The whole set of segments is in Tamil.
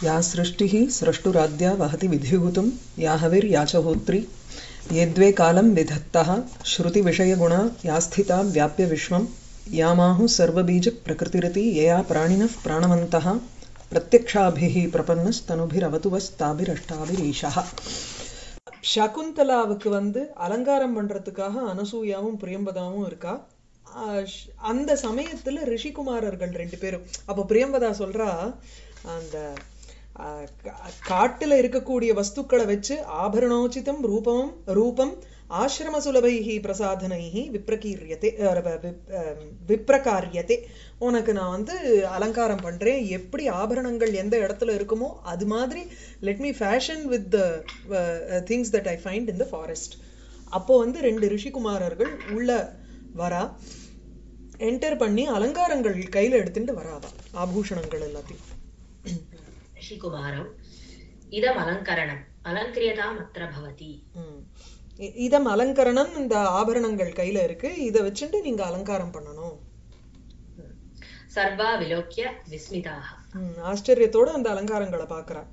या सृष्टिः स्रष्टुराद्या वहति विधिहुतं या हविर्या च होत्री ये द्वे कालं विधत्तः श्रुतिविषयगुणा या स्थिता व्याप्य विश्वं यामाहुः सर्वबीजप्रकृतिरिति यया प्राणिनः प्राणवन्तः प्रत्यक्षाभिः प्रपन्नस्तनुभिरवतु वस्ताभिरष्टाभिरीशः சகுந்தலாவுக்கு வந்து அலங்காரம் பண்றதுக்காக அனசூயாவும் பிரியம்பதாவும் இருக்கா ஆஹ் ஷ்- அந்த சமயத்துல ரிஷிகுமாரர்கள் ரெண்டு பேரும் அப்போ பிரியம்பதா சொல்றா அந்த ஆஹ் கா- காட்டுல இருக்கக்கூடிய வஸ்துக்களை வச்சு ஆபரணோச்சிதம் ரூபம் ரூபம் ஆசிரம சுலபைஹி பிரசாதனைஹி விப்ரகீரியதே அஹ் வி- வி- அஹ் விப்ரகாரியதே உனக்கு நான் வந்து அலங்காரம் பண்றேன் எப்படி ஆபரணங்கள் எந்த இடத்துல இருக்குமோ அது மாதிரி let me fashion with the things that I find in the forest அப்போ வந்து ரெண்டு ரிஷிகுமாரர்கள் உள்ள வரா என்டர் பண்ணி அலங்காரங்கள் கையில எடுத்துட்டு வராவா ஆபூஷணங்கள் எல்லாத்தையும் ऋषिकुमारम् इदम् अलङ्करणम् अलङ्क्रियताम् अत्र भवति ம். இ- இதம் அலங்கரணம் இந்த ஆபரணங்கள் கையில இருக்கு இதை வச்சுட்டு நீங்க அலங்காரம் பண்ணணும் सर्वा विलोक्य विस्मिताः ம், ஆச்சரியத்தோட அந்த அலங்காரங்களை பாக்குறா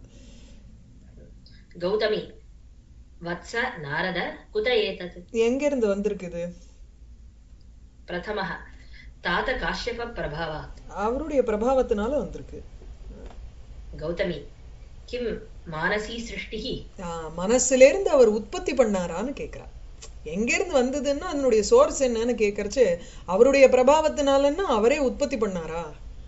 गौतमी वत्स नारद कुत एतत् எங்க இருந்து வந்திருக்குது प्रथमः तात काश्यप प्रभावात् அவருடைய பிரபாவத்தினால வந்திருக்கு गौतमी किं मानसी सृष्टिः ஆ, மனசுல இருந்து அவர் உற்பத்தி பண்ணாரான்னு கேக்குறா எங்க இருந்து வந்ததுன்னா அதனுடைய சோர்ஸ் என்னன்னு கேக்குறச்சு அவருடைய பிரபாவத்தினாலன்னா அவரே உற்பத்தி பண்ணாரா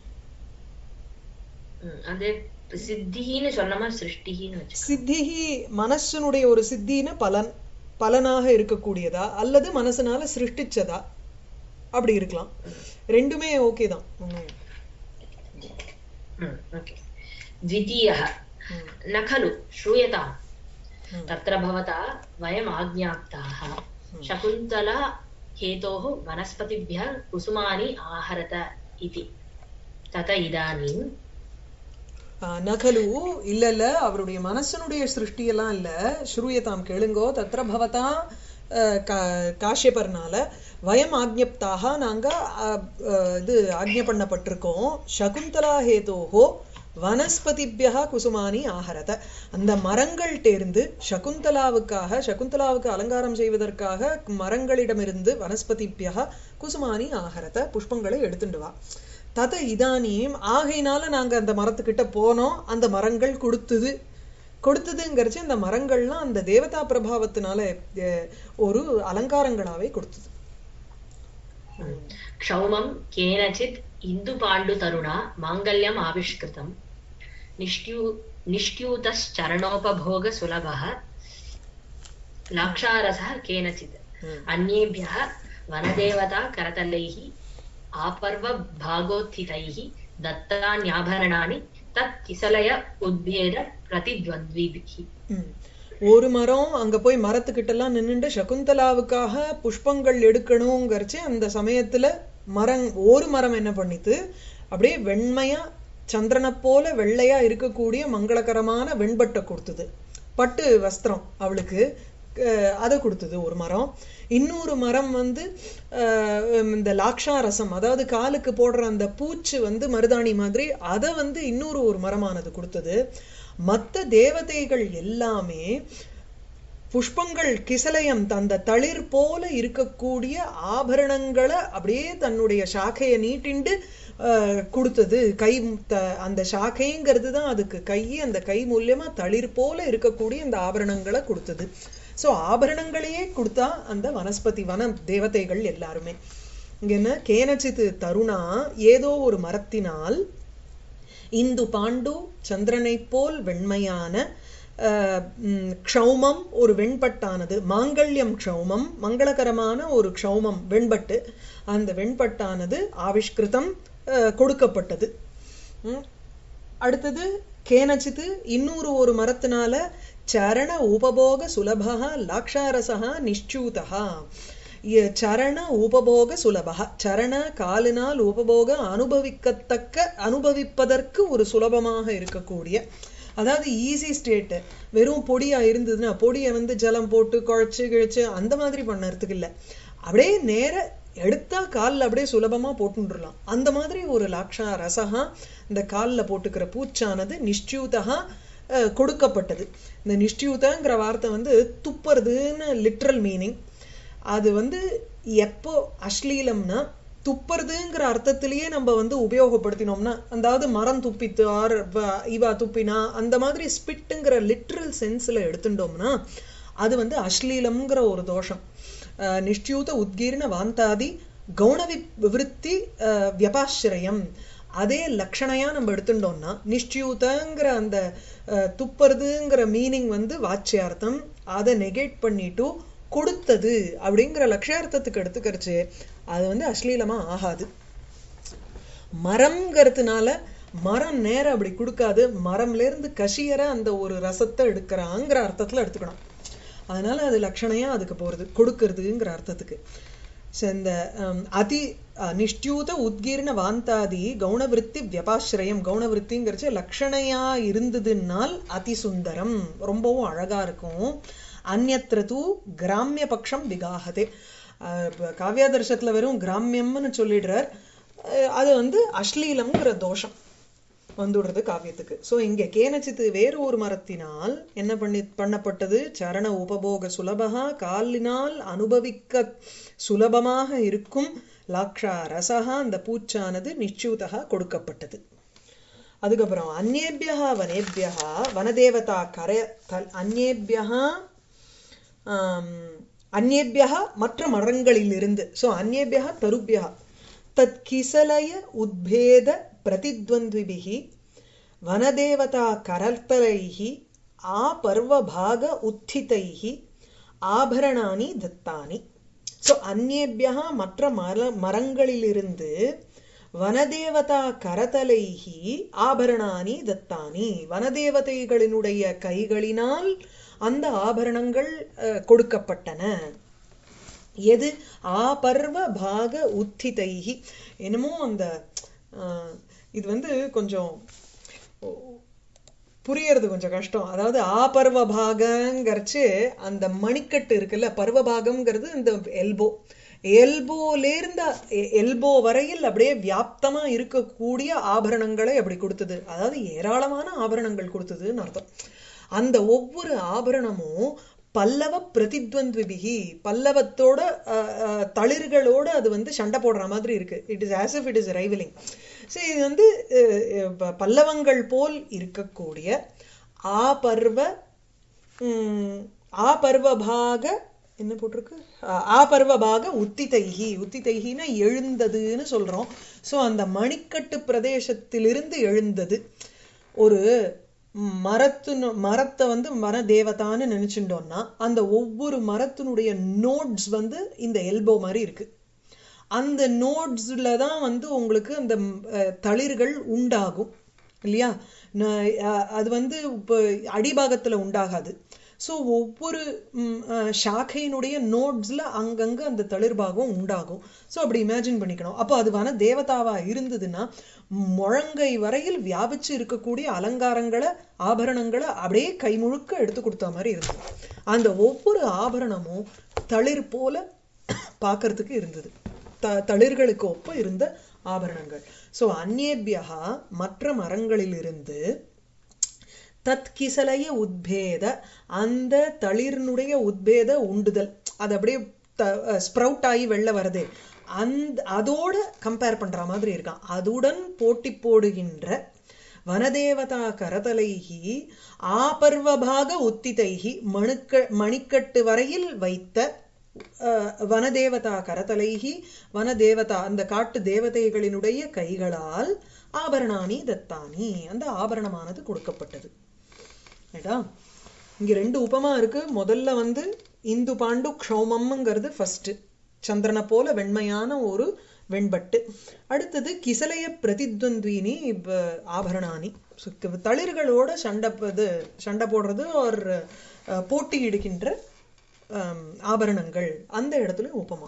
ம், அது சித்தின்னு சொன்னமா சிருஷ்டின்னு வச்சு சித்திஹி மனசனுடைய ஒரு சித்தின்னு பலன் பலனாக இருக்கக்கூடியதா அல்லது மனசனால சிருஷ்டிச்சதா அப்படி இருக்கலாம் ரெண்டுமே ஓகே தான் ஒண்ணும் ம், ओके द्वितीयः ம், न खलु श्रूयताम् ம், तत्र भवता वयम् आज्ञाप्ताः शकुन्तला हेतोः वनस्पतिभ्यः कुसुमानि आहरत इति तत इदानीम् ஆ, நகலு இல்ல இல்ல அவருடைய மனசனுடைய சிருஷ்டியெல்லாம் இல்ல ஸ்ரூயதாம் கேளுங்கோ தத்ர பவதா அஹ், கா- காஷ்யபர்னால வயம் ஆக்ஞப்தாக நாங்க அஹ், அஹ், இது ஆக்ஞை பண்ணப்பட்டிருக்கோம் சகுந்தலா ஹேதோஹோ வனஸ்பதிபியா குசுமானி ஆஹரத அந்த மரங்கள் தேர்ந்து சகுந்தலாவுக்காக சகுந்தலாவுக்கு அலங்காரம் செய்வதற்காக மரங்களிடமிருந்து வனஸ்பதிபியா குசுமானி ஆஹரத புஷ்பங்களை எடுத்துட்டு வா தத இதானியும் ஆகையினால நாங்க அந்த மரத்துக்கிட்ட போனோம் அந்த மரங்கள் கொடுத்தது கொடுத்ததுங்கிறச்சு அந்த மரங்கள்லாம் அந்த தேவதா பிரபாவத்தினால அஹ், ஒரு அலங்காரங்களாவே கொடுத்தது क्षौमं केनचित् इन्दुपाण्डुतरुणा माङ्गल्यम् आविष्कृतम् निष्ट्यू निष्ट्यूतश्चरणोपभोगसुलभः लाक्षारसः केनचित् ம். अन्येभ्यः वनदेवता करतलैः आपर्वभागोत्थितैः दत्तान्याभरणानि तत् किसलय उद्भेद प्रतिद्वन्द्विभिः ம். ஒரு மரம் அங்க போய் மரத்துக்கிட்ட எல்லாம் நின்னுட்டு சகுந்தலாவுக்காக புஷ்பங்கள் எடுக்கணுங்கிறச்சு அந்த சமயத்துல மரம் ஒரு மரம் என்ன பண்ணித்து அப்படியே வெண்மையா சந்திரனை போல வெள்ளையா இருக்கக்கூடிய மங்களகரமான வெண்பட்டை கொடுத்தது பட்டு வஸ்திரம் அவளுக்கு அஹ், அதை கொடுத்தது ஒரு மரம் இன்னொரு மரம் வந்து அஹ், இந்த லாக்ஷா ரசம் அதாவது காலுக்கு போடுற அந்த பூச்சு வந்து மருதாணி மாதிரி அதை வந்து இன்னொரு ஒரு மரமானது கொடுத்தது மத்த தேவதைகள் எல்லாமே புஷ்பங்கள் கிசலயம் அந்த தளிர் போல இருக்கக்கூடிய ஆபரணங்களை அப்படியே தன்னுடைய சாக்கையை நீட்டிண்டு அஹ், கொடுத்தது கை த- அந்த சாக்கைங்கிறது தான் அதுக்கு கை அந்த கை மூலியமா தளிர் போல இருக்கக்கூடிய அந்த ஆபரணங்களை கொடுத்தது சோ ஆபரணங்களையே கொடுத்தா அந்த வனஸ்பதி வன தேவதைகள் எல்லாருமே இங்க என்ன கேனச்சித்து தருணா ஏதோ ஒரு மரத்தினால் இந்து பாண்டு சந்திரனைப் போல் வெண்மையான அஹ், ம், க்ஷௌமம் ஒரு வெண்பட்டானது மாங்கல்யம் க்ஷௌமம் மங்களகரமான ஒரு க்ஷௌமம் வெண்பட்டு அந்த வெண்பட்டானது ஆவிஷ்கிருதம் அஹ், கொடுக்கப்பட்டது ம். அடுத்தது கேனச்சித்து இன்னொரு ஒரு மரத்தினால சரண உபபோக சுலபா லாக்ஷாரசா நிச்சூதா இ- சரண உபபோக சுலபா சரண காலினால் உபபோக அனுபவிக்கத்தக்க அனுபவிப்பதற்கு ஒரு சுலபமாக இருக்கக்கூடிய அதாவது ஈஸி ஸ்டேட் வெறும் பொடியா இருந்ததுன்னா பொடியை வந்து ஜலம் போட்டு குழைச்சு கிழிச்சு அந்த மாதிரி பண்ணறதுக்கு இல்ல அப்படியே நேர எடுத்தா கால்ல அப்படியே சுலபமா போட்டுடலாம் அந்த மாதிரி ஒரு லாக்ஷா ரசகா இந்த கால்ல போட்டுக்கிற பூச்சானது நிஷ்டியூதகா அஹ், கொடுக்கப்பட்டது இந்த நிஷ்டியூதங்கிற வார்த்தை வந்து துப்புறதுன்னு லிட்ரல் மீனிங் அது வந்து எப்போ அശ്ലീலம்னா துப்புறதுங்கிற அர்த்தத்திலேயே நம்ம வந்து உபயோகப்படுத்தினோம்னா அதாவது மரம் துப்பித்து ஆர் வ- இவா துப்பினா அந்த மாதிரி ஸ்பிட்டுங்கிற லிட்ரல் சென்ஸ்ல எடுத்துட்டோம்னா அது வந்து அശ്ലീலம்ங்கிற ஒரு தோஷம் அஹ், நிஷ்டியூத உத்கீர்ண வாந்தாதி கௌண வி- விருத்தி அஹ், வியபாசிரயம் அதே லக்ஷணையா நம்ம எடுத்துட்டோம்னா நிஷ்டியூதங்கிற அந்த அஹ், துப்புறதுங்கிற மீனிங் வந்து வாச்சியார்த்தம் அதை நெகேட் பண்ணிட்டு கொடுத்தது அப்படிங்கிற லட்சியார்த்தத்துக்கு எடுத்துக்கிறச்சு அது வந்து அശ്ലീலமா ஆகாது மரம்ங்கிறதுனால மரம் நேரம் அப்படி கொடுக்காது மரம்ல இருந்து கசியற அந்த ஒரு ரசத்தை எடுக்கிறாங்கிற அர்த்தத்துல எடுத்துக்கணும் அதனால அது லட்சணையா அதுக்கு போறது கொடுக்கறதுங்கிற அர்த்தத்துக்கு So, இந்த ஹம், அதி அஹ், நிஷ்டியூத உத்கீர்ண வாந்தாதி கௌணவிருத்தி வியபாசிரயம் கௌணவிருத்திங்கிறச்சு லக்ஷணையா இருந்ததுனால் அதிசுந்தரம் ரொம்பவும் அழகா இருக்கும் அந்நத்திர தூ கிராமிய பக்ஷம் விகாகதே அஹ், இப்ப காவ்யாதர்ஷத்துல வெறும் கிராமியம்னு சொல்லிடுறார் அஹ், அது வந்து அശ്ലീலம்ங்கிற தோஷம் வந்துடுறது காவியத்துக்கு சோ இங்க கேனச்சித்து வேறு ஒரு மரத்தினால் என்ன பண்ணி பண்ணப்பட்டது சரண உபபோக சுலபகா காலினால் அனுபவிக்க சுலபமாக இருக்கும் லாக்ஷா ரசகா அந்த பூச்சானது நிச்சூதகா கொடுக்கப்பட்டது அதுக்கப்புறம் அந்நேபியா வனேபியா வனதேவதா கர தல் அந்நேபியா ஆம், அந்நேபியா மற்ற மரங்களிலிருந்து சோ அந்நேபியா தருபியா தத் கிசலய உத்பேத பிரதித்வந்த்விபிஹி வனதேவதா கரர்த்தரைஹி ஆபர்வபாக உத்திதைஹி ஆபரணானி தத்தானி சோ அந்நேபியா மற்ற மர மரங்களிலிருந்து வனதேவதா கரதலைஹி ஆபரணானி தத்தானி வனதேவதைகளினுடைய கைகளினால் அந்த ஆபரணங்கள் அஹ், கொடுக்கப்பட்டன எது ஆபர்வ பாக உத்திதைஹி என்னமோ அந்த ஆஹ், இது வந்து கொஞ்சம் புரியறது கொஞ்சம் கஷ்டம் அதாவது ஆபர்வ பாகங்கிறச்சு அந்த மணிக்கட்டு இருக்குல்ல பர்வபாகம்ங்கிறது இந்த எல்போ எல்போலேருந்து எல்போ வரையில் அப்படியே வியாப்தமா இருக்கக்கூடிய ஆபரணங்களை அப்படி கொடுத்தது அதாவது ஏராளமான ஆபரணங்கள் கொடுத்ததுன்னு அர்த்தம் அந்த ஒவ்வொரு ஆபரணமும் பல்லவ பிரதித்வந்த்விபிகி பல்லவத்தோட அஹ், அஹ், தளிர்களோட அது வந்து சண்டை போடுற மாதிரி இருக்கு it is as if it is rivalling சரி இது வந்து அஹ், அஹ், ப- பல்லவங்கள் போல் இருக்கக்கூடிய ஆபர்வ உம், ஆபர்வபாக என்ன போட்டிருக்கு ஆ- ஆபர்வபாக உத்திதைஹி உத்திதைஹின்னா எழுந்ததுன்னு சொல்றோம் சோ அந்த மணிக்கட்டு பிரதேசத்திலிருந்து எழுந்தது ஒரு மரத்து மரத்தை வந்து மர தேவதான்னு நினைச்சுட்டோம்னா அந்த ஒவ்வொரு மரத்தினுடைய நோட்ஸ் வந்து இந்த எல்போ மாதிரி இருக்கு அந்த நோட்ஸ்ல தான் வந்து உங்களுக்கு அந்த ம், அஹ், தளிர்கள் உண்டாகும் இல்லையா ந- அஹ், அது வந்து இப்போ அடிபாகத்துல உண்டாகாது ஸோ ஒவ்வொரு ம், அஹ், சாக்கையினுடைய நோட்ஸ்ல அங்கங்க அந்த தளிர்பாகம் உண்டாகும் ஸோ அப்படி இமேஜின் பண்ணிக்கணும் அப்போ அது வன தேவதாவா இருந்ததுன்னா முழங்கை வரையில் வியாபிச்சு இருக்கக்கூடிய அலங்காரங்களை ஆபரணங்களை அப்படியே கை முழுக்க எடுத்து கொடுத்த மாதிரி இருந்தது அந்த ஒவ்வொரு ஆபரணமும் தளிர் போல பார்க்கறதுக்கு இருந்தது த தளிர்களுக்கு ஒப்ப இருந்த ஆபரணங்கள் சோ அந்நேபியா மற்ற மரங்களிலிருந்து தத் கிசலைய உத்பேத அந்த தளிரினுடைய உத்பேத உண்டுதல் அது அப்படியே ஸ்ப்ரவுட் ஆகி வெளில வருதே அந்த அதோட கம்பேர் பண்ற மாதிரி இருக்கான் அதுடன் போட்டி போடுகின்ற வனதேவதா கரதலைகி ஆபர்வபாக உத்திதைகி மணுக்க மணிக்கட்டு வரையில் வைத்த அஹ், வனதேவதா கரதலைகி வனதேவதா அந்த காட்டு தேவதைகளினுடைய கைகளால் ஆபரணானி தத்தானி அந்த ஆபரணமானது கொடுக்கப்பட்டது ரைட்டா இங்க ரெண்டு உபமா இருக்கு முதல்ல வந்து இந்து பாண்டு க்ஷௌமம்ங்கிறது ஃபர்ஸ்ட் சந்திரனை போல வெண்மையான ஒரு வெண்பட்டு அடுத்தது கிசலைய பிரதித்வந்த்வினி இப்ப ஆபரணானி So, க- தளிர்களோட சண்டை ப- இது சண்டை போடுறது ஒரு போட்டியிடுகின்ற ஆம், ஆபரணங்கள் அந்த இடத்துல உபமா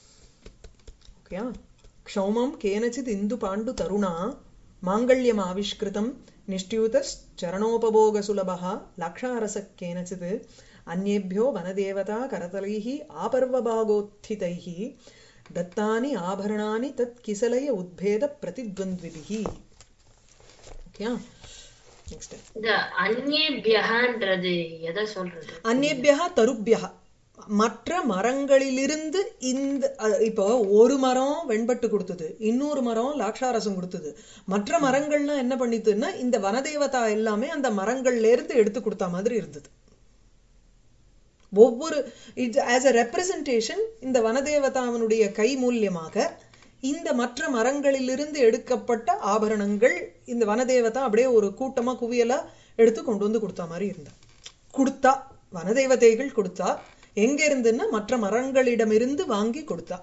ஓகேயா க்ஷௌமம் கேனச்சித் இந்து பாண்டு தருணா மாங்கல்யம் ஆவிஷ்கிருதம் நிஷ்டியூதச்சரணோபபோக சுலபः லக்ஷாரச கேனச்சித் அந்நேभ्यो வனதேவதா கரதலைः ஆபர்வபாகோत्थितैः தத்தானி ஆபரணானி தத் கிசலய உத்பேத பிரதித்வந்த்விபிஹி ஓகே நெக்ஸ்ட் இந்த அந்நேபியகான்றது எதை சொல்றது அந்நேபியா தருபியா மற்ற மரங்களிலிருந்து இந்த அஹ், இப்போ ஒரு மரம் வெண்பட்டு கொடுத்தது இன்னொரு மரம் லாக்ஷாரசம் கொடுத்தது மற்ற மரங்கள்லாம் என்ன பண்ணித்துன்னா இந்த வனதேவதா எல்லாமே அந்த மரங்கள்ல இருந்து எடுத்து கொடுத்த மாதிரி இருந்தது ஒவ்வொரு இட்ஸ் ஆஸ் அ ரெப்ரசன்டேஷன் இந்த வனதேவதாவினுடைய கை மூலியமாக இந்த மற்ற மரங்களிலிருந்து எடுக்கப்பட்ட ஆபரணங்கள் இந்த வனதேவதா அப்படியே ஒரு கூட்டமா குவியலா எடுத்து கொண்டு வந்து கொடுத்த மாதிரி இருந்தா கொடுத்தா வனதேவதைகள் கொடுத்தா எங்க இருந்துன்னா மற்ற மரங்களிடமிருந்து வாங்கி கொடுத்தா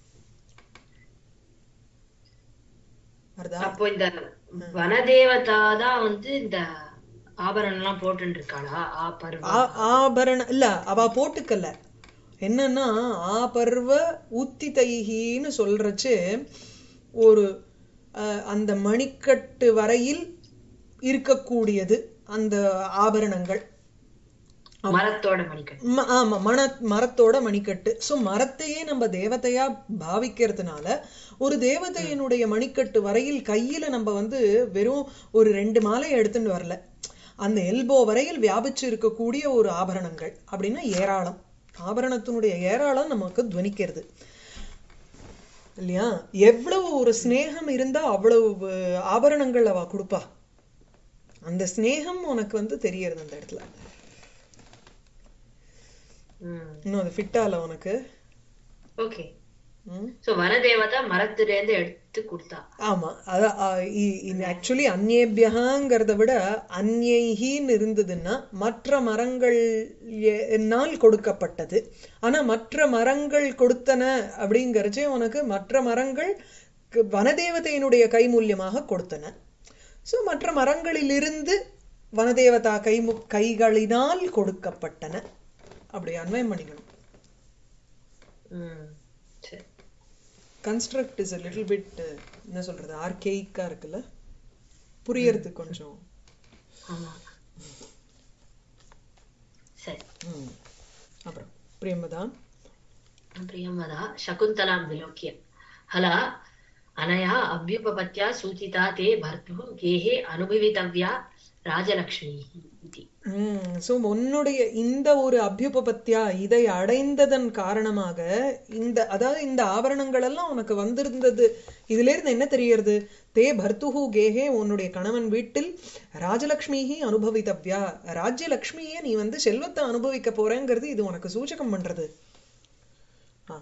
வருதா அப்போ இந்த வனதேவதா தான் வந்து இந்த ஆபரணம் எல்லாம் போட்டு இருக்காளா ஆ பருவ ஆ- ஆபரண இல்ல அவ போட்டுக்கல என்னன்னா ஆபர்வ உத்திதைகின்னு சொல்றச்சு ஒரு அஹ், அந்த மணிக்கட்டு வரையில் இருக்கக்கூடியது அந்த ஆபரணங்கள் மரத்தோட மணிக்கட்டு ம- ஆமா மன மரத்தோட மணிக்கட்டு சோ மரத்தையே நம்ம தேவதையா பாவிக்கிறதுனால ஒரு தேவதையினுடைய மணிக்கட்டு வரையில் கையில நம்ம வந்து வெறும் ஒரு ரெண்டு மாலை எடுத்துட்டு வரல அந்த எல்போ வரையில் வியாபிச்சு இருக்கக்கூடிய ஒரு ஆபரணங்கள் அப்படின்னா ஏராளம் ஆபரணத்தினுடைய ஏராளம் நமக்கு துவனிக்கிறது இல்லையா எவ்வளவு ஒரு ஸ்நேகம் இருந்தா அவ்வளவு ஆபரணங்கள் அவ கொடுப்பா அந்த ஸ்நேகம் உனக்கு வந்து தெரியறது அந்த இடத்துல இன்னும் அது ஃபிட்டால உனக்கு ஓகே ம் சோ வனதேவதா மரத்துல இருந்து எடுத்து கொடுத்தா ஆமா அதான் ஆக்சுவலி அந்நேபியகாங்கிறத விட அந்நைஹின்னு இருந்ததுன்னா மற்ற மரங்கள் என்னால் கொடுக்கப்பட்டது ஆனா மற்ற மரங்கள் கொடுத்தன அப்படிங்கறச்சே உனக்கு மற்ற மரங்கள் கு- வனதேவதையினுடைய கைமூல்யமாக கொடுத்தன சோ மற்ற மரங்களிலிருந்து வனதேவதா கை கைகளினால் கொடுக்கப்பட்டன அப்படி அன்வயம் பண்ணிக்கணும் ம் சரி construct is a little bit uh, என்ன சொல்றது ஆர்கெயிக்கா இருக்குல்ல புரியறது கொஞ்சம் ஆமா சரி ம். அப்புறம் பிரியமதான் प्रियंवदा शकुन्तलां विलोक्य हला अनया अभ्युपपत्या सूचिता ते भर्तुः गेहे अनुभवितव्या राजलक्ष्मीः इति சோ உன்னுடைய இந்த ஒரு அபியுபபத்தியா இதை அடைந்ததன் காரணமாக இந்த அதாவது இந்த ஆபரணங்கள் எல்லாம் உனக்கு வந்திருந்தது இதுல இருந்து என்ன தெரியறது தே பர்த்துஹு கேஹே உன்னுடைய கணவன் வீட்டில் ராஜலக்ஷ்மிஹி அனுபவித்தவ்யா ராஜ்யலக்ஷ்மியே நீ வந்து செல்வத்தை அனுபவிக்க போறேங்கிறது இது உனக்கு சூச்சகம் பண்றது ஆ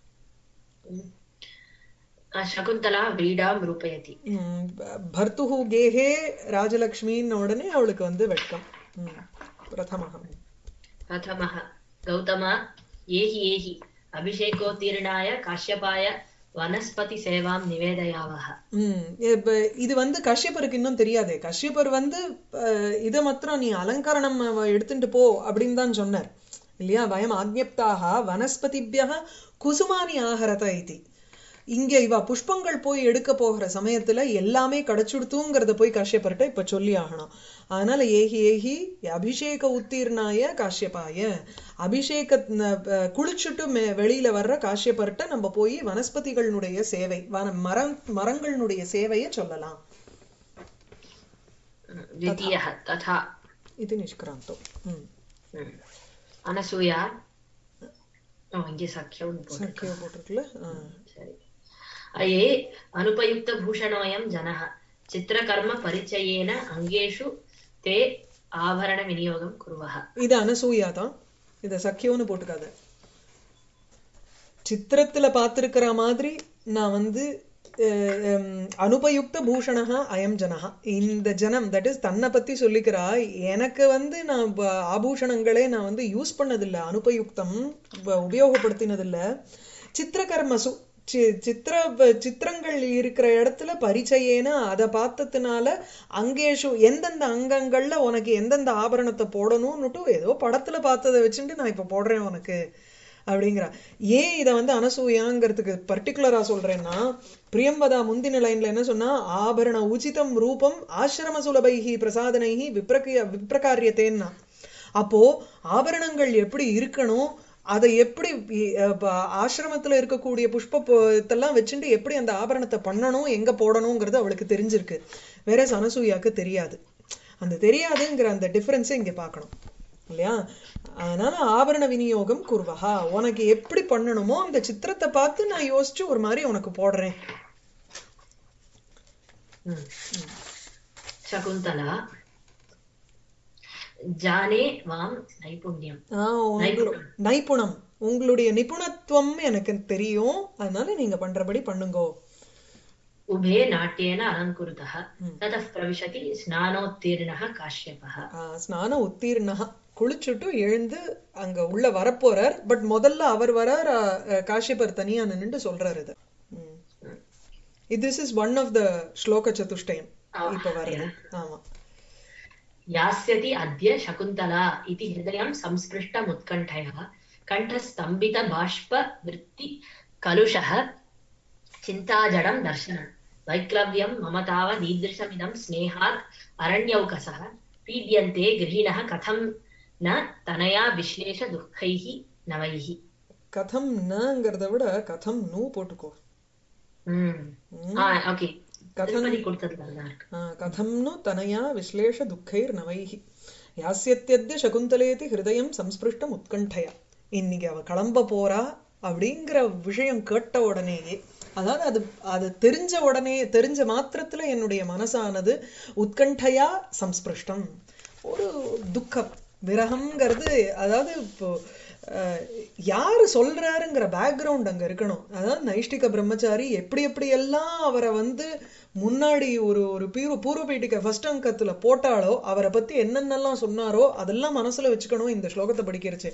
आ, शकुन्तला व्रीडां रूपयति ம், ப- பர்த்துஹு கேஹே ராஜலக்ஷ்மின்னு உடனே அவளுக்கு வந்து வெட்கம் ம், பிரதமகம் प्रथमः गौतमा एहि एहि अभिषेकोत्तीर्णाय काश्यपाय वनस्पतिसेवां निवेदयावः ம் இப்ப இது வந்து கஷ்யப்பருக்கு இன்னும் தெரியாதே கஷ்யப்பர் வந்து அஹ், இதை மாத்திரம் நீ அலங்காரணம் அவ எடுத்துட்டு போ அப்படின்னு தான் சொன்னார் இல்லையா வயம் ஆக்ஞப்தாக வனஸ்பதிபியாக குசுமானி ஆகரத இது இங்க இவ புஷ்பங்கள் போய் எடுக்க போகிற சமயத்துல எல்லாமே கிடைச்சுடுத்துங்கிறத போய் காஷ்யப்பர்கிட்ட இப்ப சொல்லி ஆகணும் அதனால ஏகி ஏகி அபிஷேக உத்தீர்ணாய காஷ்யபாய அபிஷேக அஹ், குளிச்சுட்டு மே- வெளியில வர்ற காஷ்யப்பர்கிட்ட நம்ம போய் வனஸ்பதிகளுடைய சேவை வன மரம் மரங்களுடைய சேவையை சொல்லலாம் द्वितीयः तथा இது நிஷ்கிராந்தோ ம் ம். अनसूया ஓ இங்கே சக்கியம் போட்டு சக்கியோ போட்டிருக்குல்ல ஆ. சரி अये अनुपयुक्तभूषणोऽयं जनः चित्रकर्मपरिचयेन अङ्गेषु ते आभरणविनियोगं कुर्वः இது அனசூயா தான் இத சக்கியோன்னு போட்டுக்காத சித்திரத்துல பார்த்திருக்கிற மாதிரி நான் வந்து அஹ், ஹம், அனுபயுக்த பூஷணஹா அயம் ஜனஹா இந்த ஜனம் தட் இஸ் தன்னை பத்தி சொல்லிக்கிறா எனக்கு வந்து நான் ப- ஆபூஷணங்களே நான் வந்து யூஸ் பண்ணதில்லை அனுபயுக்தம் உப- உபயோகப்படுத்தினதில்லை சித்திரகர்மசு சி சித்திர ப- சித்திரங்கள் இருக்கிற இடத்துல பரிச்சயேன அதை பார்த்ததுனால அங்கேஷு எந்தெந்த அங்கங்கள்ல உனக்கு எந்தெந்த ஆபரணத்தை போடணும்னுட்டு ஏதோ படத்துல பார்த்ததை வச்சுட்டு நான் இப்ப போடுறேன் உனக்கு அப்படிங்கிறா ஏன் இதை வந்து அனசூயாங்கிறதுக்கு பர்டிகுலரா சொல்றேன்னா பிரியம்பதா முந்தின லைன்ல என்ன சொன்னா ஆபரண உச்சிதம் ரூபம் ஆசிரம சுலபைகி பிரசாதனைகி விப்ரகிய விப்ரகாரியத்தேன்னா அப்போ ஆபரணங்கள் எப்படி இருக்கணும் அதை எப்படி இ- அஹ் ப- ஆசிரமத்துல இருக்கக்கூடிய புஷ்ப பொ- இதெல்லாம் வச்சுட்டு எப்படி அந்த ஆபரணத்தை பண்ணணும் எங்க போடணுங்கிறது அவளுக்கு தெரிஞ்சிருக்கு வேற சனசூயாக்கு தெரியாது அந்த தெரியாதுங்கிற அந்த டிஃபரன்ஸை இங்க பார்க்கணும் இல்லையா அதனால ஆபரண விநியோகம் குர்வஹா உனக்கு எப்படி பண்ணணுமோ அந்த சித்திரத்தை பார்த்து நான் யோசிச்சு ஒரு மாதிரி உனக்கு போடுறேன் ம். சகுந்தலா ஜானே வாம் நைபுண்யம் ஆஹ் உங்களு- நைபுணம் உங்களுடைய நிபுணத்துவம் எனக்கு தெரியும் அதனால நீங்க பண்றபடி பண்ணுங்கோ உபே நாட்டியேன அலங்குருதः ततः प्रविशति स्नानोत्तीर्णः काश्यपः ஆஹ் ஸ்நான உத்தீர்ணா குளிச்சுட்டு எழுந்து அங்க உள்ள வரப்போறார் பட் முதல்ல அவர் வரார் ஆஹ், ஆஹ், காஷ்யபர் தனியா நின்னுட்டு சொல்றாரு இது this is one of the ஸ்லோக சதுஷ்டயம் இப்ப வருது ஆமா यास्यति अद्य शकुन्तला इति हृदयं संस्पृष्टमुत्कण्ठया कण्ठस्तम्भितबाष्पवृत्ति कलुषः चिन्ताजडं दर्शनम् वैक्लव्यं मम तावदीदृशमिदं स्नेहात् अरण्यौकसः पीड्यन्ते गृहिणः कथं न तनया विश्लेषदुःखैः नवैः கதம் நங்கிறத விட கதம் நூ போட்டுக்கோ ம் ஆ ஓகே கதம் திருப்பதி கொடுத்ததுல தான் இருக்கு ஆ, கதம்னு தனயா விஸ்லேஷ துக்கைர் நவைஹி யாஸ்யத்யத்ய சகுந்தலேதி ஹிருதயம் சம்ஸ்பிருஷ்டம் உத்கண்டயா இன்னைக்கு அவ கிளம்ப போறா அப்படிங்கிற விஷயம் கேட்ட உடனேயே அதாவது அது அது தெரிஞ்ச உடனே தெரிஞ்ச மாத்திரத்துல என்னுடைய மனசானது உத்கண்டையா சம்ஸ்பிருஷ்டம் ஒரு துக்கம் விரகம்ங்கிறது அதாவது இப்போ அஹ், யாரு சொல்றாருங்கிற பேக்ரவுண்ட் அங்க இருக்கணும் அதாவது நைஷ்டிக பிரம்மச்சாரி எப்படி எப்படி எல்லாம் அவரை வந்து முன்னாடி ஒரு ஒரு பூர்வ பூர்வ பீட்டிக்க ஃபர்ஸ்ட் அங்கத்துல போட்டாலோ அவரை பத்தி என்னென்னலாம் சொன்னாரோ அதெல்லாம் மனசுல வச்சுக்கணும் இந்த ஸ்லோகத்தை படிக்கிறச்சு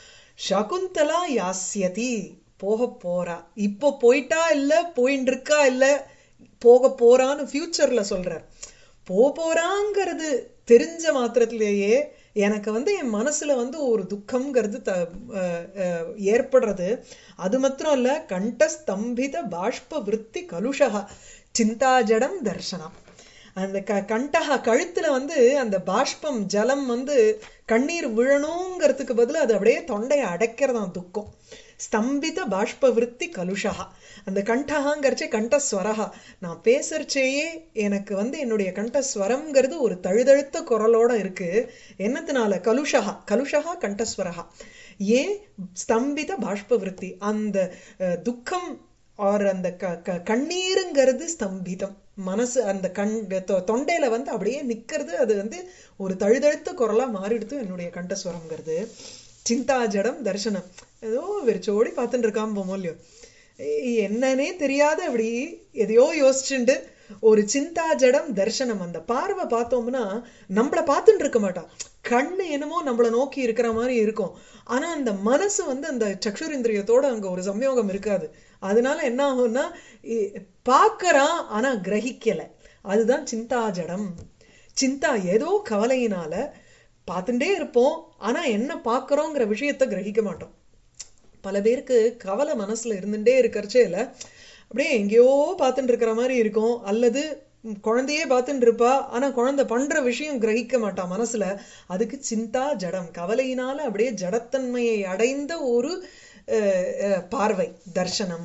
சகுந்தலா யாஸ்யதி போக போறா இப்போ போயிட்டா இல்ல போயின்னு இருக்கா இல்ல போக போறான்னு ஃபியூச்சர்ல சொல்றார் போ போறாங்கிறது தெரிஞ்ச மாத்திரத்திலேயே எனக்கு வந்து என் மனசுல வந்து ஒரு துக்கம்ங்கிறது த அஹ், அஹ், ஏற்படுறது அது மாத்திரம் இல்ல கண்டஸ்தம்பித பாஷ்ப விருத்தி கலுஷகா சிந்தாஜடம் தர்சனம் அந்த க கண்டஹா கழுத்துல வந்து அந்த பாஷ்பம் ஜலம் வந்து கண்ணீர் விழணுங்கிறதுக்கு பதிலா அது அப்படியே தொண்டையை அடைக்கிறதாம் துக்கம் ஸ்தம்பித பாஷ்ப விருத்தி கலுஷா அந்த கண்டஹாங்கிறச்சே கண்டஸ்வரஹா நான் பேசுறச்சேயே எனக்கு வந்து என்னுடைய கண்டஸ்வரம்ங்கிறது ஒரு தழுதழுத்த குரலோட இருக்கு என்னத்தினால கலுஷஹா கலுஷஹா கண்டஸ்வரஹா ஏன் ஸ்தம்பித பாஷ்ப விருத்தி அந்த அஹ், துக்கம் ஆர் அந்த க க கண்ணீருங்கிறது ஸ்தம்பிதம் மனசு அந்த கண் தொ- தொண்டையில வந்து அப்படியே நிக்கிறது அது வந்து ஒரு தழுதழுத்த குரலா மாறிடுது என்னுடைய கண்டஸ்வரம்ங்கிறது சிந்தாஜடம் தர்சனம் ஏதோ வெறிச்சோடி பார்த்துட்டு இருக்காம போமோல்லையோ என்னன்னே தெரியாத அப்படி எதையோ யோசிச்சுண்டு ஒரு சிந்தாஜடம் தர்சனம் அந்த பார்வை பார்த்தோம்னா நம்மள பார்த்துட்டு இருக்க மாட்டான் கண்ணு என்னமோ நம்மள நோக்கி இருக்கிற மாதிரி இருக்கும் ஆனா அந்த மனசு வந்து அந்த சக்ஷுரிந்திரியத்தோட அங்க ஒரு சம்யோகம் இருக்காது அதனால என்ன ஆகும்னா இ- பார்க்கறான் ஆனா கிரகிக்கல அதுதான் சிந்தாஜடம் சிந்தா ஏதோ கவலையினால பார்த்துட்டே இருப்போம் ஆனா என்ன பார்க்கறோங்கிற விஷயத்த கிரகிக்க மாட்டோம் பல பேருக்கு கவலை மனசுல இருந்துட்டே இருக்கறச்சே இல்ல அப்படியே எங்கேயோ பார்த்துட்டு இருக்கிற மாதிரி இருக்கும் அல்லது ம், குழந்தையே பார்த்துட்டு இருப்பா ஆனா குழந்தை பண்ற விஷயம் கிரகிக்க மாட்டா மனசுல அதுக்கு சிந்தா ஜடம் கவலையினால அப்படியே ஜடத்தன்மையை அடைந்த ஒரு அஹ், அஹ், பார்வை தர்சனம்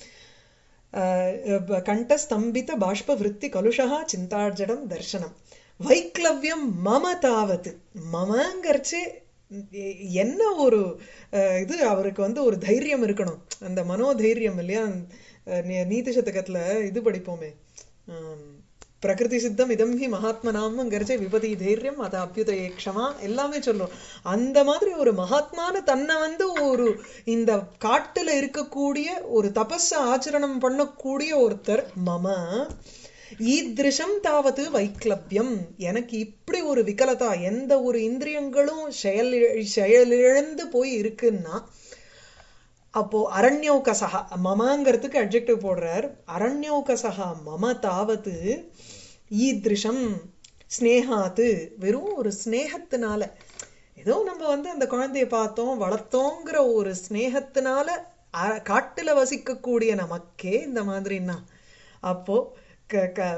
அஹ், கண்டஸ்தம்பித பாஷ்ப விருத்தி கலுஷா சிந்தார்ஜடம் தர்சனம் வைக்லவ்யம் மம தாவத் மமங்கிறச்சே எ- என்ன ஒரு அஹ், இது அவருக்கு வந்து ஒரு தைரியம் இருக்கணும் அந்த மனோதைரியம் இல்லையா அஹ், நீ- நீதி சதகத்துல இது படிப்போமே ஆம், பிரகிருதி சித்தம் இதம் ஹி மகாத்மனாம்ங்கிறச்சே விபதி தைரியம் அத அபியுதய க்ஷமா எல்லாமே சொல்லும் அந்த மாதிரி ஒரு மகாத்மான தன்னை வந்து ஒரு இந்த காட்டுல இருக்கக்கூடிய ஒரு தபஸ ஆச்சரணம் பண்ணக்கூடிய ஒருத்தர் மம ஈத்ருஷம் தாவது வைக்லப்யம் எனக்கு இப்படி ஒரு விகலதா எந்த ஒரு இந்திரியங்களும் செயல் செயலிழந்து போய் இருக்குன்னா அப்போ அரண்யோகசகா மமங்கிறதுக்கு அட்ஜெக்டிவ் போடுறார் அரண்யோகசகா மம தாவது ஈத்ருஷம் ஸ்னேகாத்து வெறும் ஒரு ஸ்னேகத்தினால ஏதோ நம்ம வந்து அந்த குழந்தைய பார்த்தோம் வளர்த்தோங்கிற ஒரு ஸ்னேகத்தினால அ- காட்டுல வசிக்கக்கூடிய நமக்கே இந்த மாதிரின்னா அப்போ க க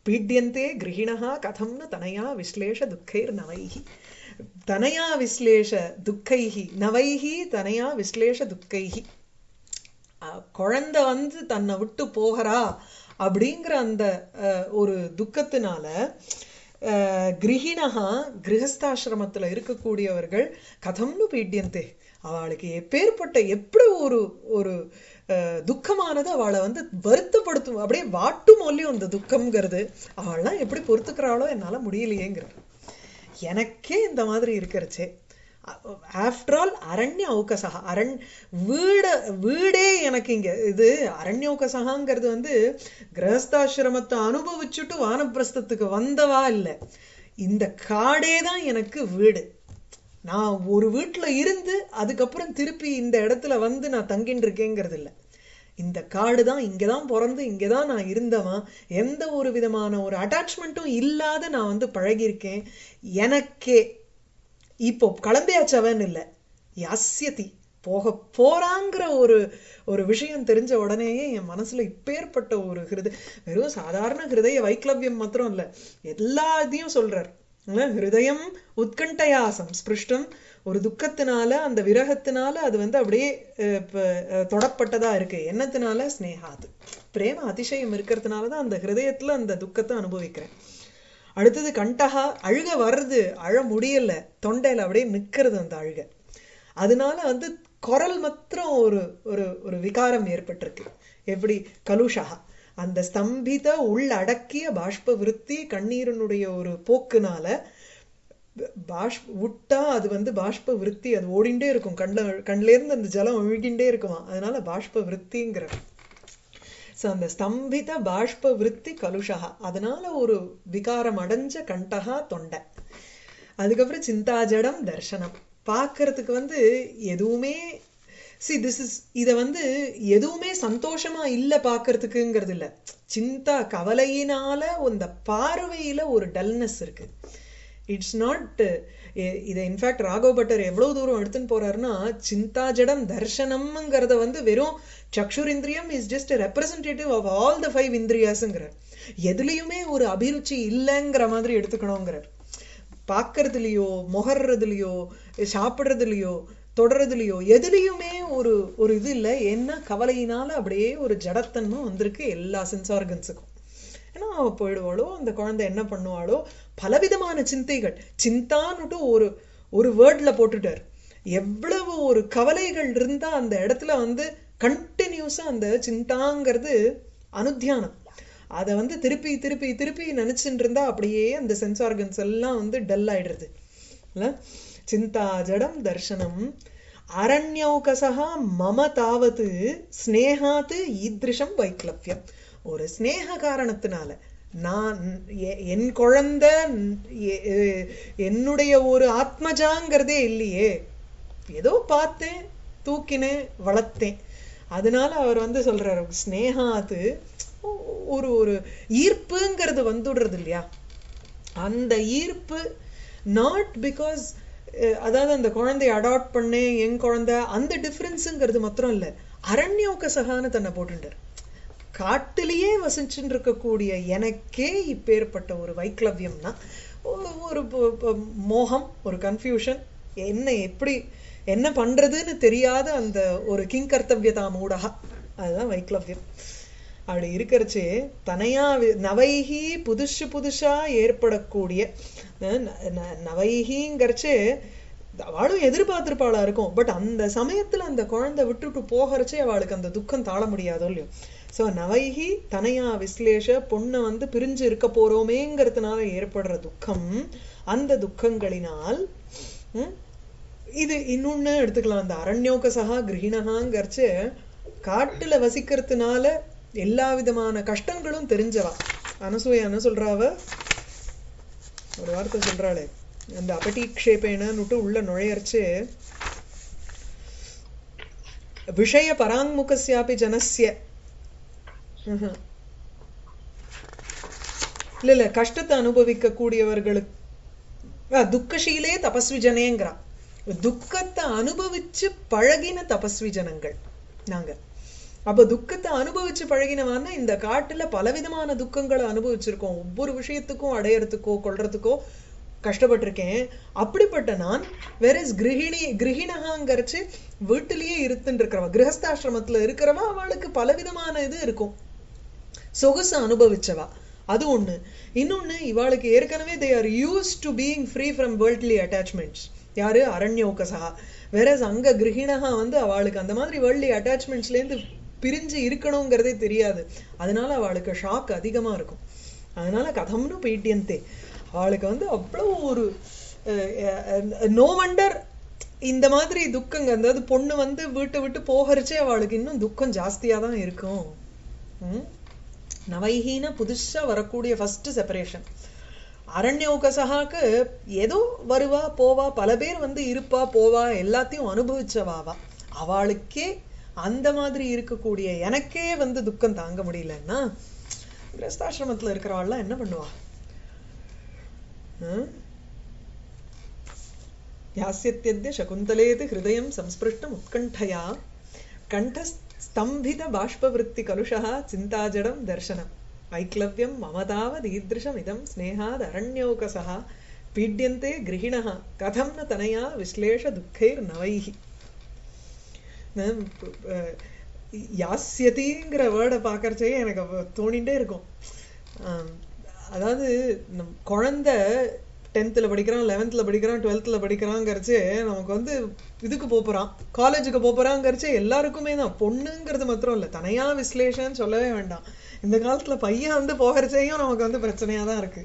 பீட்யந்தே கிரகிணா கதம்னு தனயா விஸ்லேஷ துக்கைர் நவைஹி தனயா விஸ்லேஷ துக்கைஹி நவைஹி தனயா விஸ்லேஷ துக்கைஹி அஹ் குழந்தை வந்து தன்னை விட்டு போகிறா அப்படிங்கிற அந்த அஹ், ஒரு துக்கத்தினால அஹ், கிரகிணஹா கிரகஸ்தாசிரமத்துல இருக்கக்கூடியவர்கள் கதம்னு பீட்யந்தே அவளுக்கு எப்பேற்பட்ட எப்படி ஒரு ஒரு அஹ், துக்கமானது அவளை வந்து வருத்தப்படுத்தும் அப்படியே வாட்டும் ஒல்லியும் அந்த துக்கம்ங்கிறது அவள்லாம் எப்படி பொறுத்துக்கிறாளோ என்னால முடியலையேங்கிறார் எனக்கே இந்த மாதிரி இருக்கிறச்சே ஆஃப்டர் ஆல் அரண்ய ஔகசகா அரண் வீட வீடே எனக்கு இங்க இது அரண்யோகசகாங்கிறது வந்து கிரகஸ்தாசிரமத்தை அனுபவிச்சுட்டு வானப்பிரஸ்தத்துக்கு வந்தவா இல்ல இந்த காடே தான் எனக்கு வீடு நான் ஒரு வீட்டுல இருந்து அதுக்கப்புறம் திருப்பி இந்த இடத்துல வந்து நான் தங்கின்னு இருக்கேங்கிறது இல்ல இந்த காடு தான் இங்கே தான் பிறந்து இங்கே தான் நான் இருந்தவன் எந்த ஒரு விதமான ஒரு அட்டாச்மெண்ட்டும் இல்லாத நான் வந்து பழகியிருக்கேன் எனக்கே இப்போ கிளம்பியாச்சவன் இல்லை யாஸ்யதி போக போறாங்கிற ஒரு ஒரு விஷயம் தெரிஞ்ச உடனேயே என் மனசுல இப்பேற்பட்ட ஒரு ஹிருதய வெறும் சாதாரண ஹிருதய வைக்லவ்யம் மாத்திரம் இல்ல எல்லா இதையும் சொல்றார் இல்ல? ஹிருதயம் உத்கண்டையா சம்ஸ்பிருஷ்டம் ஒரு துக்கத்தினால அந்த விரகத்தினால அது வந்து அப்படியே அஹ், இப்ப, அஹ், தொடப்பட்டதா இருக்கு என்னத்தினால ஸ்னேகாது பிரேம அதிசயம் இருக்கிறதுனால தான் அந்த ஹிருதயத்துல அந்த துக்கத்தை அனுபவிக்கிறேன் அடுத்தது கண்டஹா அழுக வர்றது அழ முடியல தொண்டையில அப்படியே நிக்கிறது அந்த அழுக அதனால வந்து குரல் மாத்திரம் ஒரு ஒரு ஒரு விகாரம் ஏற்பட்டிருக்கு எப்படி கலுஷா அந்த ஸ்தம்பித உள்ளடக்கிய பாஷ்ப விருத்தி கண்ணீரனுடைய ஒரு போக்குனால பாஷ் விட்டா அது வந்து பாஷ்ப விருத்தி அது ஓடிண்டே இருக்கும் கண்ல கண்ல இருந்து அந்த ஜலம் ஒழுகிண்டே இருக்குமா அதனால பாஷ்ப விருத்திங்கிற ஸோ அந்த ஸ்தம்பித பாஷ்ப விருத்தி கலுஷா அதனால ஒரு விகாரம் அடைஞ்ச கண்டகா தொண்டை அதுக்கப்புறம் சிந்தாஜடம் தர்சனம் பார்க்கறதுக்கு வந்து எதுவுமே சி திஸ் இஸ் இத வந்து எதுவுமே சந்தோஷமா இல்ல பார்க்கறதுக்குங்கிறது இல்ல சிந்தா கவலையினால அந்த பார்வையில ஒரு டல்னஸ் இருக்கு இட்ஸ் நாட் இதை இன்ஃபேக்ட் ராகவ் பட்டர் எவ்வளவு தூரம் எடுத்துன்னு போறாருன்னா சிந்தாஜடம் தர்ஷனம்ங்கிறத வந்து வெறும் சக்ஷுரிந்திரியம் is just representative of all the five இந்திரியாஸுங்கிறார் எதுலயுமே ஒரு அபிருச்சி இல்லைங்கிற மாதிரி எடுத்துக்கணுங்கிறார் பார்க்கறதுலயோ முகர்றதுலயோ சாப்பிடுறதுலயோ தொடறதுலயோ எதுலயுமே ஒரு ஒரு இது இல்லை என்ன கவலையினால அப்படியே ஒரு ஜடத்தன்மை வந்திருக்கு எல்லா சென்ஸ் ஆர்கன்ஸுக்கும் ஏன்னா அவ போயிடுவாளோ அந்த குழந்தை என்ன பண்ணுவாளோ பலவிதமான சிந்தைகள் சிந்தான்னுட்டு ஒரு ஒரு வேர்ட்ல போட்டுட்டார் எவ்வளவு ஒரு கவலைகள் இருந்தா அந்த இடத்துல வந்து கண்டினியூஸா அந்த சிந்தாங்கிறது அனுத்தியானம் அதை வந்து திருப்பி திருப்பி திருப்பி நினைச்சுட்டு இருந்தா அப்படியே அந்த சென்ஸ் ஆர்கன்ஸ் எல்லாம் வந்து டல் ஆயிடுறது இல்ல சிந்தா ஜடம் தர்சனம் அரண்யௌகசா மம தாவத்து ஸ்னேகாத்து ஈத்ரிஷம் வைக்லவ்யம் ஒரு ஸ்னேக காரணத்தினால நான் எ- என் குழந்தை எ- எ- என்னுடைய ஒரு ஆத்மஜாங்கிறதே இல்லையே ஏதோ பார்த்தேன் தூக்கினேன் வளர்த்தேன் அதனால அவர் வந்து சொல்றாரு ஸ்னேகாத்து ஒ- ஒரு ஒரு ஈர்ப்புங்கிறது வந்துடுறது இல்லையா அந்த ஈர்ப்பு நாட் பிகாஸ் அதாவது அந்த குழந்தைய அடாப்ட் பண்ணேன் என் குழந்தை அந்த டிஃப்ரென்ஸுங்கிறது மாத்திரம் இல்ல அரண்யோக சகான்னு தன்னை போட்டுட்டார் காட்டிலேயே வசிச்சுட்டு இருக்கக்கூடிய எனக்கே இப்பேற்பட்ட ஒரு வைக்லவ்யம்னா ஒ- ஒரு ப- ப- மோகம் ஒரு கன்ஃபியூஷன் என்ன எப்படி என்ன பண்றதுன்னு தெரியாத அந்த ஒரு கிங்கர்த்தவியதா மூடகா அதுதான் வைக்லவ்யம் அப்படி இருக்கிறச்சே தனையா வி- நவைகி புதுசு புதுசா ஏற்படக்கூடிய அஹ் ந- ந- நவைகிங்கிறச்சே அவளும் எதிர்பார்த்திருப்பாளா இருக்கும் பட் அந்த சமயத்துல அந்த குழந்தை விட்டுட்டு போகிறச்சே அவளுக்கு அந்த துக்கம் தாழ முடியாதோ இல்லையோ சோ நவைகி தனையா விஸ்லேஷ பொண்ணை வந்து பிரிஞ்சு இருக்க போறோமேங்கிறதுனால ஏற்படுற துக்கம் அந்த துக்கங்களினால் ம், இது இன்னொன்னு எடுத்துக்கலாம் அந்த அரண்யோக சகா கிரகிணகாங்கிறச்சு காட்டுல வசிக்கிறதுனால எல்லா விதமான கஷ்டங்களும் தெரிஞ்சவா அனசூயா என்ன சொல்றாவ ஒரு வார்த்தை சொல்றாளே அந்த அபடீக்ஷேபேனன்னுட்டு உள்ள நுழையர்ச்சு விஷய பராங்முகஸ்யாபி ஜனஸ்ய ம்ஹும். இல்ல இல்ல கஷ்டத்தை அனுபவிக்க கூடியவர்களுக்கு அஹ், துக்கஷீலே தபஸ்வி ஜனேங்கிறா துக்கத்தை அனுபவிச்சு பழகின தபஸ்வி ஜனங்கள் நாங்க அப்ப துக்கத்தை அனுபவிச்சு பழகினவான்னா இந்த காட்டுல பலவிதமான துக்கங்களை அனுபவிச்சிருக்கோம் ஒவ்வொரு விஷயத்துக்கும் அடையறதுக்கோ கொள்றதுக்கோ கஷ்டப்பட்டிருக்கேன் அப்படிப்பட்ட நான் வேற கிரகிணி கிரகிணகாங்கிறச்சு வீட்டிலேயே இருந்துட்டு இருக்கிறவா கிரகஸ்தாசிரமத்துல இருக்கிறவா அவளுக்கு பலவிதமான இது இருக்கும் சொகுசு அனுபவிச்சவா அது ஒண்ணு இன்னொன்னு இவாளுக்கு ஏற்கனவே they are used to being free from worldly attachments யாரு அரண்யோகசா வேற அங்க கிரகிணகா வந்து அவளுக்கு அந்த மாதிரி வேர்ல்ட்லி அட்டாச்மெண்ட்ஸ்ல இருந்து பிரிஞ்சு இருக்கணுங்கிறதே தெரியாது அதனால அவளுக்கு ஷாக் அதிகமா இருக்கும் அதனால கதம்னு பீட்டியந்தே அவளுக்கு வந்து அவ்வளவு ஒரு நோ வண்டர் இந்த மாதிரி துக்கங்க அதாவது பொண்ணு வந்து வீட்டை விட்டு போகிறச்சே அவளுக்கு இன்னும் துக்கம் ஜாஸ்தியா தான் இருக்கும் ம்? நவைஹீன புதுசா வரக்கூடிய ஃபர்ஸ்ட் செப்பரேஷன் அரண்யோகசகாக்கு ஏதோ வருவா போவா பல பேர் வந்து இருப்பா போவா எல்லாத்தையும் அனுபவிச்சவாவா அவளுக்கே அந்த மாதிரி இருக்கக்கூடிய எனக்கே வந்து துக்கம் தாங்க முடியலன்னா கிரஸ்தாசிரமத்துல இருக்கிறவாள்லாம் என்ன பண்ணுவா ஹம்? யாஸ்யத்யத்ய சகுந்தலேது ஹிருதயம் சம்ஸ்பிருஷ்டம் உத்கண்டயா கண்டஸ்தம்பித பாஷ்பவருத்தி கலுஷா சிந்தாஜடம் தர்சனம் ஐக்லவ்யம் மமதாவத் ஈதృశம் இதம் ஸ்னேகாத் அரண்யோகசா பீட்யந்தே கிரகிணः கதம் ந தனயா விஸ்லேஷ துக்கைர் நவைஹி யாஸ்யதிங்கிற வேர்டை பார்க்கறச்சே எனக்கு அப்ப தோணிட்டே இருக்கும் ஆம், அதாவது நம் குழந்தை டென்த்தில் படிக்கிறான் லெவன்த்தில் படிக்கிறான் டுவெல்த்தில் படிக்கிறாங்கிறச்சு நமக்கு வந்து இதுக்கு போப் போறான் காலேஜுக்கு போப் போறாங்கிறச்சு எல்லாருக்குமே தான் பொண்ணுங்கிறது மாத்திரம் இல்லை தனையா விஸ்லேஷன்னு சொல்லவே வேண்டாம் இந்த காலத்துல பையன் வந்து போகிறச்சையும் நமக்கு வந்து பிரச்சனையா தான் இருக்கு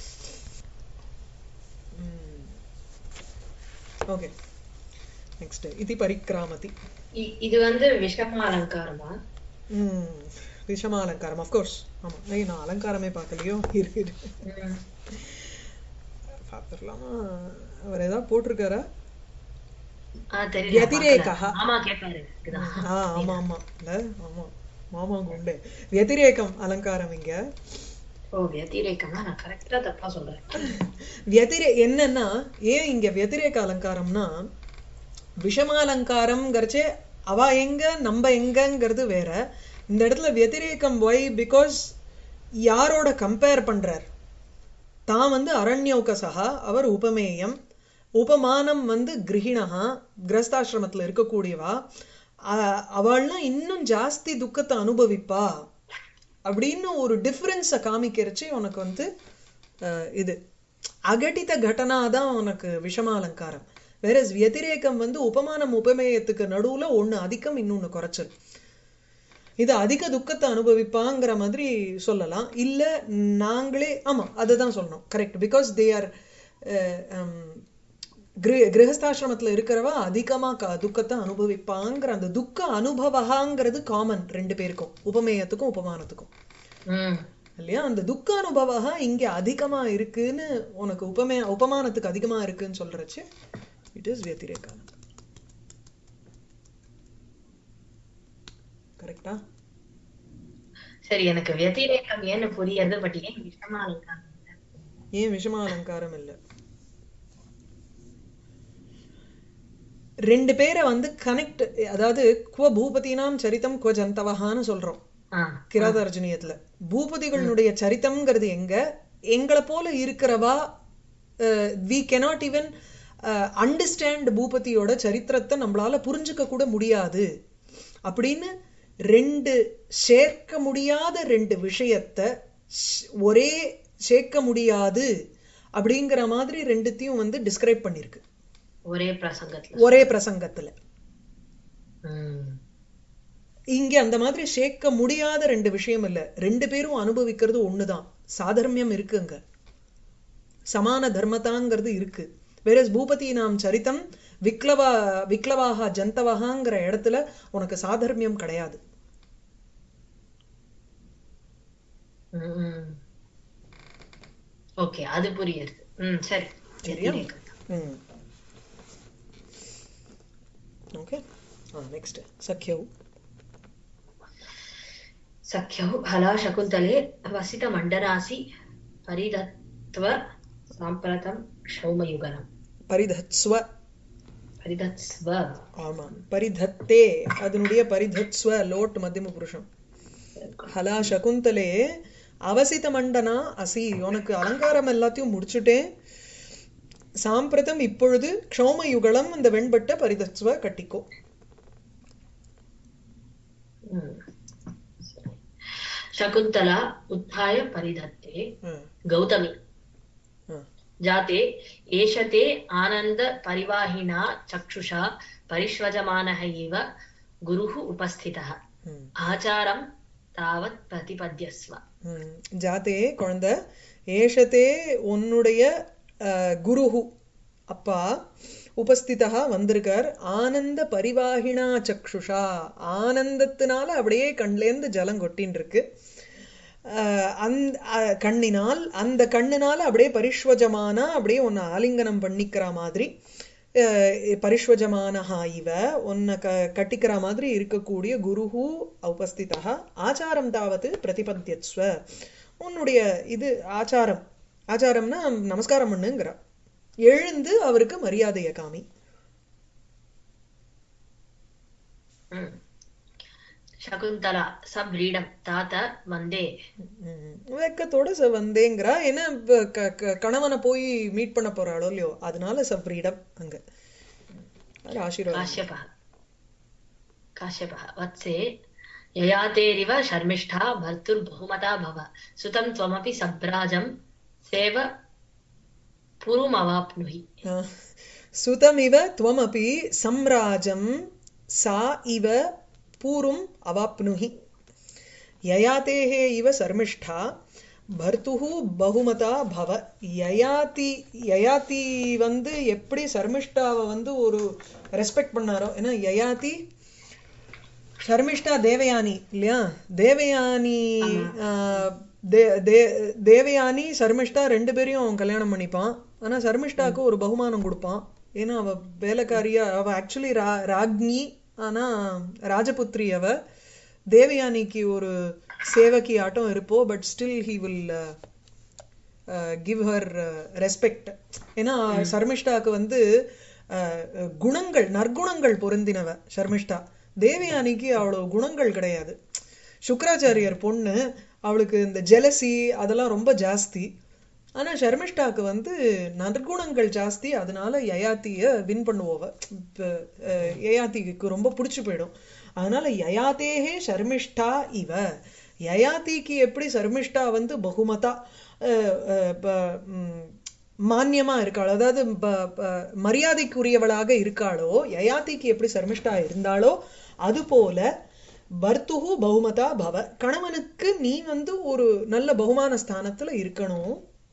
ஓகே நெக்ஸ்ட் இது பரிக்ராமதி இ- இது வந்து விஷம அலங்காரமா ம் விஷம அலங்காரம் அஃப்கோர்ஸ் ஆமா ஐய், நான் அலங்காரமே பார்க்கலையோ இருக்கு இரு. ம். பார்த்துடலாமா அவர் ஏதாவது போட்டிருக்காரா ஆ தெரியல व्यतिरेकः. பார்க்கல. மாமா கேட்பாரு இதுதான் ஆ ஆமா ஆமா இல்ல ஆமா மாமா குண்டு व्यतिरेकம் அலங்காரம் இங்க ஓ व्यतिरेकம்னா நான் கரெக்டா தப்பா சொல்றேன் व्यतिரே என்னன்னா ஏன் இங்க व्यतिरेக அலங்காரம்னா விஷமாலங்காரம்ங்கிறச்சே அவ எங்க நம்ம எங்கங்கிறது வேற இந்த இடத்துல व्यतिरेகம் ஒய் பிகாஸ் யாரோட கம்பேர் பண்றார் தான் வந்து அரண்யோகசகா அவர் உபமேயம் உபமானம் வந்து கிரகிணகா கிரஸ்தாசிரமத்துல இருக்கக்கூடியவா அ- அவள்லாம் இன்னும் ஜாஸ்தி துக்கத்தை அனுபவிப்பா அப்படின்னு ஒரு டிஃபரன்ஸை காமிக்கிறச்சு உனக்கு வந்து அஹ், இது அகட்டித கடனா தான் உனக்கு விஷமாலங்காரம் வேற व्यतिरेகம் வந்து உபமானம் உபமேயத்துக்கு நடுவுல ஒண்ணு அதிகம் இன்னொன்னு குறைச்சல் இது அதிக துக்கத்தை அனுபவிப்பாங்கிற மாதிரி சொல்லலாம் இல்ல நாங்களே ஆமா அதுதான் சொல்லணும் கரெக்ட் பிகாஸ் தே ஆர் கிரகஸ்தாசிரமத்துல இருக்கிறவா அதிகமா க- துக்கத்தை அனுபவிப்பாங்கிற அந்த துக்க அனுபவகாங்கிறது காமன் ரெண்டு பேருக்கும் உபமேயத்துக்கும் உபமானத்துக்கும் ம் இல்லையா அந்த துக்க அனுபவகா இங்க அதிகமா இருக்குன்னு உனக்கு உபமே உபமானத்துக்கு அதிகமா இருக்குன்னு சொல்றச்சு இட் இஸ் व्यतिरेका கரெக்டா சரி எனக்கு व्यतिरेकம் ஏன்னு புரியுது பட் ஏன் விஷம அலங்காரம் ஏன் விஷம அலங்காரம் இல்ல ரெண்டு பேரை வந்து கனெக்ட் அதாவது குவ பூபதினாம் சரிதம் குவ ஜந்தவஹான்னு சொல்றோம் ஆ கிராதார்ஜுனியத்துல பூபதிகளுடைய சரித்தம்ங்கிறது எங்க எங்களை போல இருக்கிறவா வி கெனாட் ஈவன் அண்டர்ஸ்டாண்ட் பூபதியோட சரித்திரத்தை நம்மளால புரிஞ்சுக்க கூட முடியாது அப்படின்னு ரெண்டு சேர்க்க முடியாத ரெண்டு விஷயத்த ஷ்- ஒரே சேர்க்க முடியாது அப்படிங்கிற மாதிரி ரெண்டுத்தையும் வந்து டிஸ்கிரைப் பண்ணிருக்கு ஒரே பிரசங்கத்துல ஒரே பிரசங்கத்துல ம் இங்க அந்த மாதிரி சேர்க்க முடியாத ரெண்டு விஷயம் இல்ல ரெண்டு பேரும் அனுபவிக்கிறது ஒண்ணுதான் சாதர்மியம் இருக்குங்க சமான தர்மதாங்கிறது இருக்கு வேற பூபதி நாம் சரித்தம் விக்லவா விக்லவாகா ஜந்தவகாங்கிற இடத்துல உனக்கு சாதர்மியம் கிடையாது ஓகே அது புரியுது ம் சரி சரியா? व्यतिरेकம். ஓகே நெக்ஸ்ட் சக்கியவ் सख्यौ हला शकुन्तले वसितमण्डरासि परिदत्व साम्प्रतं क्षौमयुगलम् பரிதத்ஸ்வ பரிதத்ஸ்வ ஆமா பரிதத்தே அதனுடைய பரிதத்ஸ்வ லோட் மத்தியம புருஷம் ஹலா சகுந்தலே அவசித மண்டனா அசி உனக்கு அலங்காரம் எல்லாத்தையும் முடிச்சுட்டேன் சாம்பிரதம் இப்பொழுது க்ஷௌம யுகலம் அந்த வெண்பட்ட பரிதத்ஸ்வ கட்டிக்கோ ம். சரி. சகுந்தலா उत्थाय परिधत्ते ஆ, गौतमी ஆ. जाते एष ते आनन्दपरिवाहिना चक्षुषा परिष्वजमानः इव गुरुः उपस्थितः ம், आचारं तावत् प्रतिपद्यस्व ம். ஜாதே குழந்தை ஏஷத்தே உன்னுடைய அஹ், குருஹு அப்பா உபஸ்திதா வந்திருக்கார் ஆனந்த பரிவாகினா சக்ஷுஷா ஆனந்தத்தினால அப்படியே கண்லேருந்து ஜலம் கொட்டின்னு இருக்கு அஹ், அந்த அஹ், கண்ணினால் அந்த கண்ணினால அப்படியே பரிஷ்வஜமானா அப்படியே உன்னை ஆலிங்கனம் பண்ணிக்கிற மாதிரி அஹ், பரிஷ்வஜமானஹா இவ உன்னை க கட்டிக்கிற மாதிரி இருக்கக்கூடிய குருஹு உபஸ்திதா ஆச்சாரம் தாவது பிரதிபத்தியத்ஸ்வ உன்னுடைய இது ஆச்சாரம் ஆச்சாரம்னா நமஸ்காரம் பண்ணுங்கிறா எழுந்து அவருக்கு மரியாதையை காமி ம். शकुन्तला सव्रीडं तात वन्दे ம். வெக்கத்தோட ச- வந்தேங்கிறா ஏன்னா இப்ப க- க- கணவனை போய் மீட் பண்ண போறாளோ இல்லையோ அதனால சப்ரீடம் அங்க அது ஆசீர்வாதம் काश्यपः काश्यपः वत्से ययातेरिव शर्मिष्ठा भर्तुर्बहुमता भव सुतं त्वमपि सभ्राजं सेव पुरुमवाप्नुहि ஆ. சுதமிவ துவமபி சம்ராஜம் சா இவ பூரும் அவாப்னுஹி யயாதேஹே இவ சர்மிஷ்டா பர்த்துஹு பகுமதா பவ யயாதி யயாதி வந்து எப்படி சர்மிஷ்டாவை வந்து ஒரு ரெஸ்பெக்ட் பண்ணாரோ ஏன்னா யயாதி ஷர்மிஷ்டா தேவயானி இல்லையா தேவயானி ஆஹ், தே- தே- தேவயானி சர்மிஷ்டா ரெண்டு பேரையும் அவன் கல்யாணம் பண்ணிப்பான் ஆனா சர்மிஷ்டாக்கு ஒரு பகுமானம் கொடுப்பான் ஏன்னா அவ வேலைக்காரியா அவ ஆக்சுவலி ரா ராக்ஞி ஆனா ராஜபுத்ரி அவ தேவயானிக்கு ஒரு சேவகி ஆட்டம் இருப்போ but still he will give her respect ஏன்னா சர்மிஷ்டாக்கு வந்து அஹ், குணங்கள் நற்குணங்கள் பொருந்தினவ சர்மிஷ்டா தேவயானிக்கு அவ்வளவு குணங்கள் கிடையாது சுக்கராச்சாரியர் பொண்ணு அவளுக்கு இந்த ஜெலசி அதெல்லாம் ரொம்ப ஜாஸ்தி ஆனா ஷர்மிஷ்டாக்கு வந்து நற்குணங்கள் ஜாஸ்தி அதனால யயாத்திய வின் பண்ணுவோவ இப்ப, அஹ், யயாத்திக்கு ரொம்ப பிடிச்சு போயிடும் அதனால யயாத்தேஹே ஷர்மிஷ்டா இவ யயாத்திக்கு எப்படி சர்மிஷ்டா வந்து பகுமதா அஹ், அஹ், ப- ம், மான்யமா இருக்காளோ அதாவது ப- ப- மரியாதைக்குரியவளாக இருக்காளோ யயாத்திக்கு எப்படி சர்மிஷ்டா இருந்தாளோ அதுபோல பர்த்துஹு பகுமதா பவ கணவனுக்கு நீ வந்து ஒரு நல்ல பகுமான ஸ்தானத்துல இருக்கணும்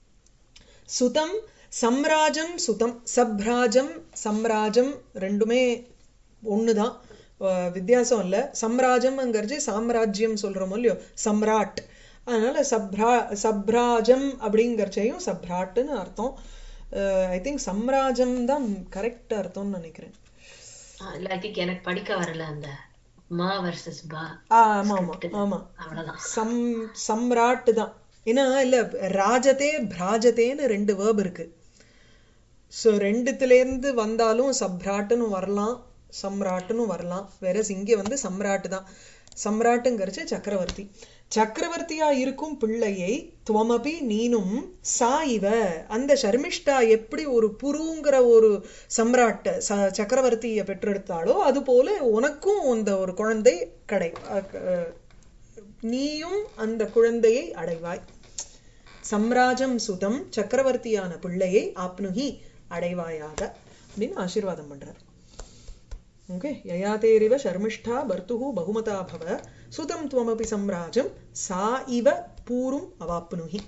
சுதம் சம்ராஜம் சுதம் சப்ராஜம் சம்ராஜம் ரெண்டுமே ஒண்ணுதான் அஹ் வித்தியாசம் இல்ல சம்ராஜம்ங்கிறது சாம்ராஜ்யம் சொல்றோமோ இல்லையோ சம்ராட் அதனால சப்ரா சப்ராஜம் அப்படிங்கறச்சையும் சப்ராட்னு அர்த்தம் ஐ திங்க் சம்ராஜம் தான் கரெக்ட் அர்த்தம்னு நினைக்கிறேன் இல்லாட்டிக்கு எனக்கு படிக்க வரல அந்த மா வர்சஸ் பா ஆ, ஆமா ஆமா ஆமா அவ்வளவுதான் சம் சம்ராட் தான் ஏன்னா இல்ல ராஜதே பிராஜதேன்னு ரெண்டு வேர்ப் இருக்கு சோ ரெண்டுத்துல இருந்து வந்தாலும் சப்ராட்டுன்னு வரலாம் சம்ராட்டுன்னு வரலாம் வேற இங்க வந்து சம்ராட் தான் சம்ராட்டுங்கிறச்சு சக்கரவர்த்தி சக்கரவர்த்தியா இருக்கும் பிள்ளையை துவமபி நீனும் சா இவ அந்த ஷர்மிஷ்டா எப்படி ஒரு புருங்கிற ஒரு சம்ராட்ட ச- சக்கரவர்த்தியை பெற்றெடுத்தாளோ அது போல உனக்கும் அந்த ஒரு குழந்தை கடை அ- அ- நீயும் அந்த குழந்தையை அடைவாய் சம்ராஜம் சுதம் சக்கரவர்த்தியான பிள்ளையை ஆப்னுகி அடைவாயாக அப்படின்னு ஆசீர்வாதம் பண்றார் ஓகே யயாதேரிவ ஷர்மிஷ்டா பர்த்துஹு பகுமதா பவ சுதம் துவமபி சம்ராஜம் சா இவ பூரும் அவாப்னுகி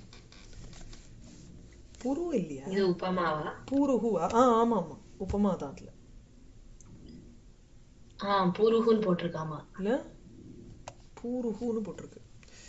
புரு இல்லையா இது உபமாவா பூருஹுவா ஆ ஆமா ஆமா உபமா தான் அதுல ஆ பூருகுன்னு போட்டிருக்காமா இல்ல பூருஹுன்னு போட்டிருக்கு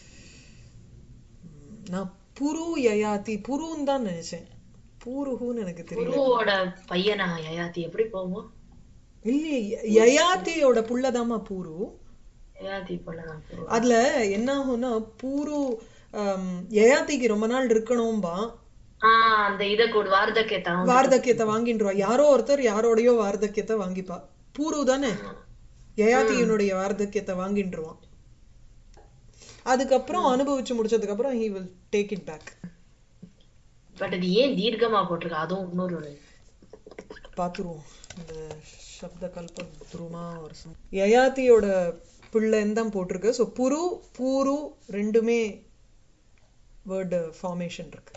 ம், நான் புரு யயாதி புருன்னு தான் நினைச்சேன் பூருஹுன்னு எனக்கு தெரியல குருவோட பையனா யயாதி எப்படி போவோம் இல்லையே ய- யயாதியோட புள்ளதாம்மா பூரு யயாதி போலதான் குரு அதுல என்ன ஆகும்னா பூரு ஆம், யயாதிக்கு ரொம்ப நாள் இருக்கணும்பா ஆஹ் அந்த இத கூட வார்த்தகத்தை வந்து வார்த்தக்கியத்தை வாங்கின்றுவா யாரோ ஒருத்தர் யாரோடையோ வார்த்தக்கியத்தை வாங்கிப்பா பூரு தானே யயாதியினுடைய வார்த்தக்கியத்தை வாங்கின்றுவான் அதுக்கப்புறம் அனுபவிச்சு முடிச்சதுக்கு அப்புறம் he will take it back but அது ஏன் தீர்க்கமா போட்டிருக்கா அதுவும் இன்னொரு ஒரு பார்த்துருவோம் இந்த சப்த கல்ப துருமா ஒரு சம் யயாதியோட பிள்ளைன்னு தான் போட்டிருக்கு ஸோ புரு பூரு ரெண்டுமே வேர்டு ஃபார்மேஷன் இருக்கு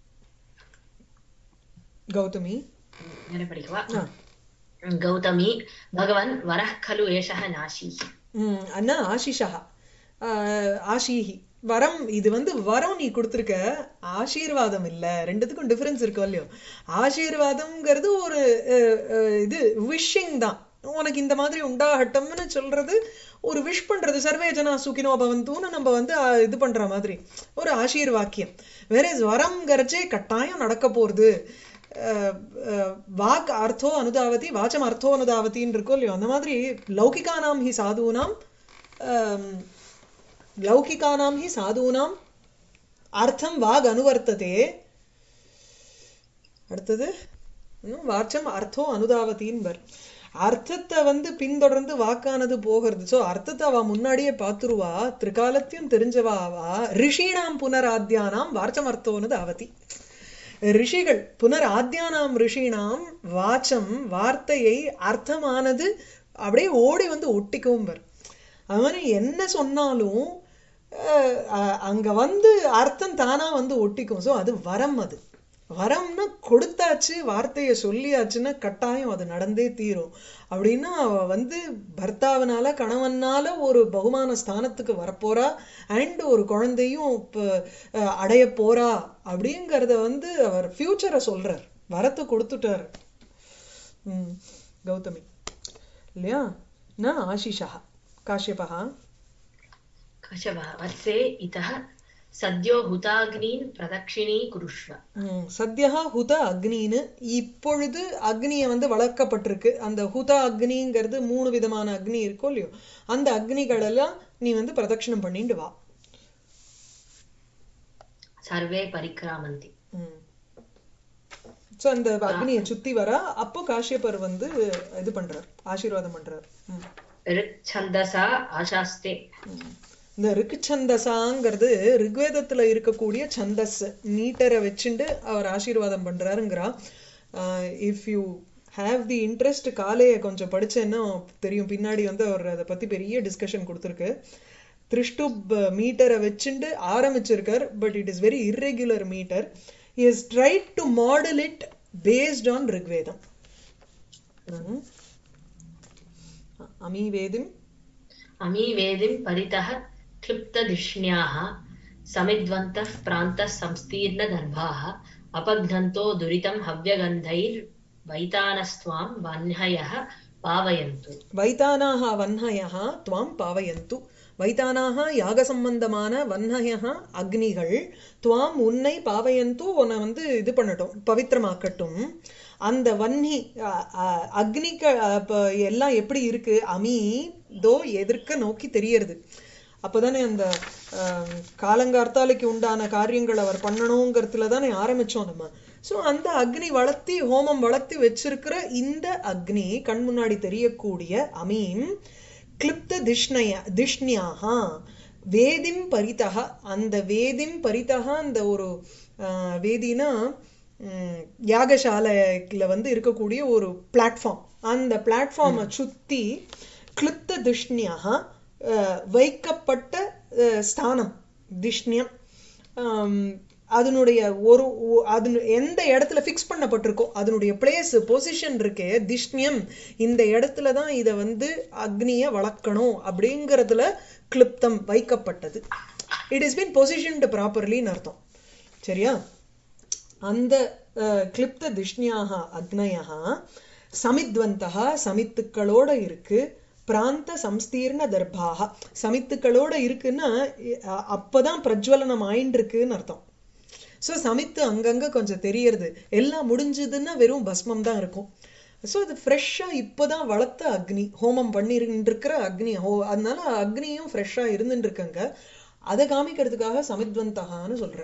கௌதமி என்ன படிக்கவா ஆ. கௌதமி பகவன் வரः खलु एषः नाशीः ம், அண்ணா ஆஷிஷா ஆஹ், ஆஷீஹி வரம் இது வந்து வரம் நீ கொடுத்துருக்க ஆசீர்வாதம் இல்ல ரெண்டுத்துக்கும் டிஃபரன்ஸ் இருக்கும் இல்லையோ ஆசீர்வாதம்ங்கிறது ஒரு அஹ், அஹ், இது விஷிங் தான் உனக்கு இந்த மாதிரி உண்டாகட்டும்னு சொல்றது ஒரு விஷ் பண்றது சர்வே ஜனா சுகினோ பவந்துன்னு நம்ம வந்து அஹ், இது பண்ற மாதிரி ஒரு ஆசீர்வாக்கியம் வேற வரம்ங்கிறச்சே கட்டாயம் நடக்க போறது அஹ், அஹ், வாக் அர்த்தோ அனுதாவதி வாச்சம் அர்த்தோ அனுதாவதின்னு இருக்கோ இல்லையோ அந்த மாதிரி லௌகிகானாம் ஹி சாதுனாம் ஆம், லௌகிகானாம் ஹி சாதுனாம் அர்த்தம் வாக் அனுவர்த்ததே அடுத்தது இன்னும் வாச்சம் அர்த்தோ அனுதாவத்தின்னு வர் அர்த்தத்தை வந்து பின்தொடர்ந்து வாக்கானது போகிறது சோ அர்த்தத்தை அவ முன்னாடியே பார்த்துருவா திரிகாலத்தையும் தெரிஞ்சவா அவா ரிஷீணாம் புனராத்தியானாம் வாச்சம் அர்த்தோனது அவதி ரிஷிகள் புனர் ஆத்தியானாம் ரிஷினாம் வாச்சம் வார்த்தையை அர்த்தமானது அப்படியே ஓடி வந்து ஒட்டிக்கவும் வரும் அது மாதிரி என்ன சொன்னாலும் அஹ், அஹ், அங்க வந்து அர்த்தம் தானா வந்து ஒட்டிக்கும் சோ அது வரம் அது வரம்னா கொடுத்தாச்சு வார்த்தையை சொல்லியாச்சுன்னா கட்டாயம் அது நடந்தே தீரும் அப்படின்னா அவ வந்து பர்த்தாவனால கணவனால ஒரு பகுமான ஸ்தானத்துக்கு வரப்போறா அண்ட் ஒரு குழந்தையும் இப்ப, அஹ், அடைய போறா அப்படிங்கறத வந்து அவர் ஃபியூச்சரை சொல்றார் வரத்தை கொடுத்துட்டாரு ம் கௌதமி இல்லையா ந ஆஷிஷா காஷ்யபா कशवः वत्से इतः सद्यो हुताग्नीन् प्रदक्षिणी कुरुष्व ம், சத்யஹா ஹுத அக்னின்னு இப்பொழுது அக்னியை வந்து வளர்க்கப்பட்டிருக்கு அந்த ஹுத அக்னிங்கிறது மூணு விதமான அக்னி இருக்கோ இல்லையோ அந்த அக்னிகள் எல்லாம் நீ வந்து பிரதட்சணம் பண்ணிட்டு வா सर्वे परिक्रामन्ति ஸோ அந்த அக்னியை சுத்தி வரா அப்போ காஷ்யபர் வந்து இது பண்றார் ஆசீர்வாதம் பண்றார் ம். ऋक्छन्दसा आशास्ते ம். இந்த ரிக்கு சந்தசாங்கிறது ரிக்வேதத்துல இருக்கக்கூடிய சந்தஸ் மீட்டரை வச்சுண்டு அவர் ஆசீர்வாதம் பண்றாருங்கிறா if you have the interest காலையை கொஞ்சம் படிச்சேன்னா தெரியும் பின்னாடி வந்து அவர் அதை பத்தி பெரிய டிஸ்கஷன் கொடுத்துருக்கு த்ரிஷ்டுப் மீட்டரை வச்சுண்டு ஆரம்பிச்சிருக்கார் but it is very irregular metre is tried to model it based on ரிக்வேதம் ம். அமீவேதிம் अमीवेदिं परितः क्लिप्तधिष्ण्याः समिद्वन्तः प्रान्तः संस्तीर्णदर्भाः अपघ्नन्तो दुरितं हव्यगन्धैर्वैतानस्त्वां वह्नयः पावयन्तु வைத்தானாக வன்ஹயः துவாம் பாவயந்து வைத்தானாக யாகசம்பந்தமான வன்ஹயः அக்னிகள் துவாம் உன்னை பாவயந்து உன்னை வந்து இது பண்ணட்டும் பவித்திரமாக்கட்டும் அந்த வன்னி அ- அ- அக்னிக்கு அ, இப்ப எல்லாம் எப்படி இருக்கு அமி தோ எதிர்க்க நோக்கி தெரியறது அப்பதானே அந்த ஆம், காலங்கார்த்தாலைக்கு உண்டான காரியங்கள் அவர் பண்ணணுங்கிறதுல தானே ஆரம்பிச்சோம் நம்ம சோ அந்த அக்னி வளர்த்தி ஹோமம் வளர்த்தி வச்சிருக்கிற இந்த அக்னி கண் முன்னாடி தெரியக்கூடிய அமீம் கிளிப்த திஷ்ணய திஷ்ணியாகா வேதிம் பரிதக அந்த வேதிம் பரிதக அந்த ஒரு ஆஹ், வேதினா ம், யாகசாலைல வந்து இருக்கக்கூடிய ஒரு பிளாட்ஃபார்ம் அந்த பிளாட்ஃபார்மை சுத்தி கிளிப்த திஷ்ணியாக வைக்கப்பட்ட அஹ், ஸ்தானம் திஷ்ணியம் ஆம், அதனுடைய ஒரு ஒ- அது எந்த இடத்துல ஃபிக்ஸ் பண்ணப்பட்டிருக்கோ அதனுடைய பிளேஸ் பொசிஷன் இருக்கே திஷ்ணியம் இந்த இடத்துல தான் இதை வந்து அக்னியை வளர்க்கணும் அப்படிங்கறதுல கிளிப்தம் வைக்கப்பட்டது இட் இஸ் பீன் பொசிஷன்டு ப்ராப்பர்லின்னு அர்த்தம் சரியா அந்த அஹ், கிளிப்த திஷ்ணியாக அக்னயா சமித்வந்தா சமித்துக்களோட இருக்கு பிராந்த சம்ஸ்தீர்ண தர்பாக சமித்துக்களோட இருக்குன்னா அ- அப்பதான் பிரஜ்வலனம் ஆயின்றிருக்குன்னு அர்த்தம் சோ சமித்து அங்கங்க கொஞ்சம் தெரியறது எல்லாம் முடிஞ்சதுன்னா வெறும் பஸ்மம் தான் இருக்கும் சோ அது ஃப்ரெஷ்ஷா இப்போதான் வளர்த்த அக்னி ஹோமம் பண்ணிட்டு இருக்கிற அக்னி ஹோ அதனால அக்னியும் ஃப்ரெஷ்ஷா இருந்துட்டு இருக்கங்க அதை காமிக்கிறதுக்காக சமித்வந்தகான்னு சொல்றார்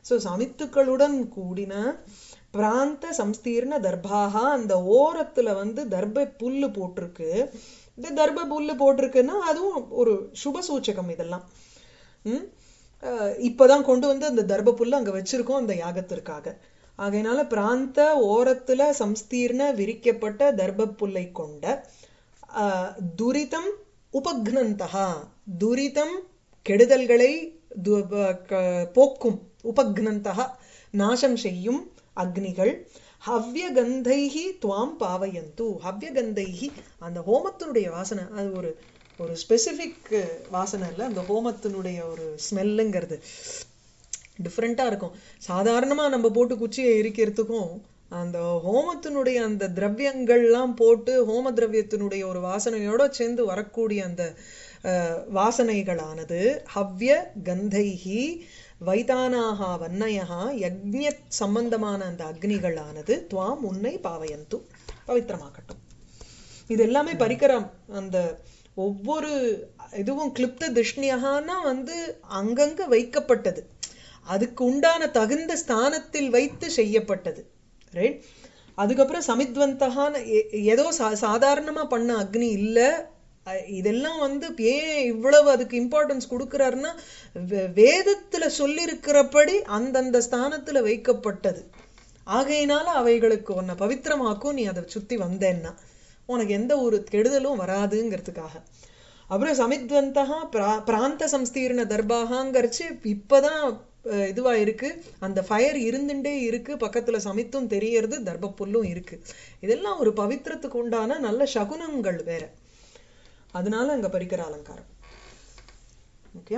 சோ சமித்துக்களுடன் கூடின பிராந்த சம்ஸ்தீர்ண தர்பாக அந்த ஓரத்துல வந்து தர்ப புல்லு போட்டிருக்கு இந்த தர்ப புல்லு போட்டிருக்குன்னா அதுவும் ஒரு சுப சூச்சகம் இதெல்லாம் ம் அஹ் இப்பதான் கொண்டு வந்து அந்த தர்ப புல்லு அங்க வச்சிருக்கோம் அந்த யாகத்திற்காக ஆகையினால பிராந்த ஓரத்துல சம்ஸ்தீர்ண விரிக்கப்பட்ட தர்ப புல்லை கொண்ட அஹ், துரிதம் உபக்னந்தகா துரிதம் கெடுதல்களை து- ப- க- போக்கும் உபக்னந்தகா நாசம் செய்யும் அக்னிகள் ஹவ்யகந்தைஹி துவாம் பாவயந்து ஹவ்யகந்தைஹி அந்த ஹோமத்தினுடைய வாசனை அது ஒரு ஒரு ஸ்பெசிபிக் வாசனை இல்ல அந்த ஹோமத்தினுடைய ஒரு ஸ்மெல்லுங்கிறது டிஃப்ரெண்டா இருக்கும் சாதாரணமா நம்ம போட்டு குச்சியை எரிக்கிறதுக்கும் அந்த ஹோமத்தினுடைய அந்த திரவியங்கள்லாம் போட்டு ஹோம திரவியத்தினுடைய ஒரு வாசனையோட சேர்ந்து வரக்கூடிய அந்த அஹ், வாசனைகளானது ஹவ்ய கந்தைஹி வைதானாக வன்னயா யக்ஞ சம்பந்தமான அந்த அக்னிகளானது துவாம் உன்னை பாவயந்து பவித்திரமாக்கட்டும் இது எல்லாமே பரிகரம் அந்த ஒவ்வொரு இதுவும் கிளிப்த திருஷ்ணியகான்னா வந்து அங்கங்க வைக்கப்பட்டது அதுக்கு உண்டான தகுந்த ஸ்தானத்தில் வைத்து செய்யப்பட்டது ரைட் அதுக்கப்புறம் சமித்வந்தகான எ- ஏதோ சா சாதாரணமா பண்ண அக்னி இல்ல அஹ் இதெல்லாம் வந்து ஏன் இவ்வளவு அதுக்கு இம்பார்ட்டன்ஸ் கொடுக்கறாருன்னா வே- வேதத்துல சொல்லியிருக்கிறபடி அந்தந்த ஸ்தானத்துல வைக்கப்பட்டது ஆகையினால அவைகளுக்கு உன்னை பவித்திரமாக்கும் நீ அதை சுத்தி வந்தேன்னா உனக்கு எந்த ஒரு கெடுதலும் வராதுங்கிறதுக்காக அப்புறம் சமித்வந்தகா பிரா பிராந்த சம்ஸ்தீர்ண தர்பாகாங்கிறச்சு இப்பதான் அஹ், இதுவா இருக்கு அந்த ஃபயர் இருந்துட்டே இருக்கு பக்கத்துல சமித்தும் தெரியறது தர்ப புல்லும் இருக்கு இதெல்லாம் ஒரு பவித்திரத்துக்கு உண்டான நல்ல சகுனங்கள் வேற அதனால அங்க பரிக்கர அலங்காரம் ஓகே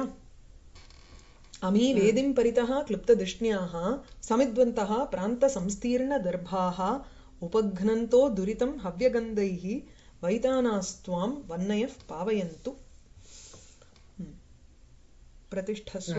अमी वेदिं परितः क्लुप्तधिष्ण्याः समिद्वन्तः प्रान्तसंस्तीर्णदर्भाः उपघ्नन्तो दुरितं हव्यगन्धैः वैतानास्त्वां वह्नयः पावयन्तु हम्म. प्रतिष्ठस्व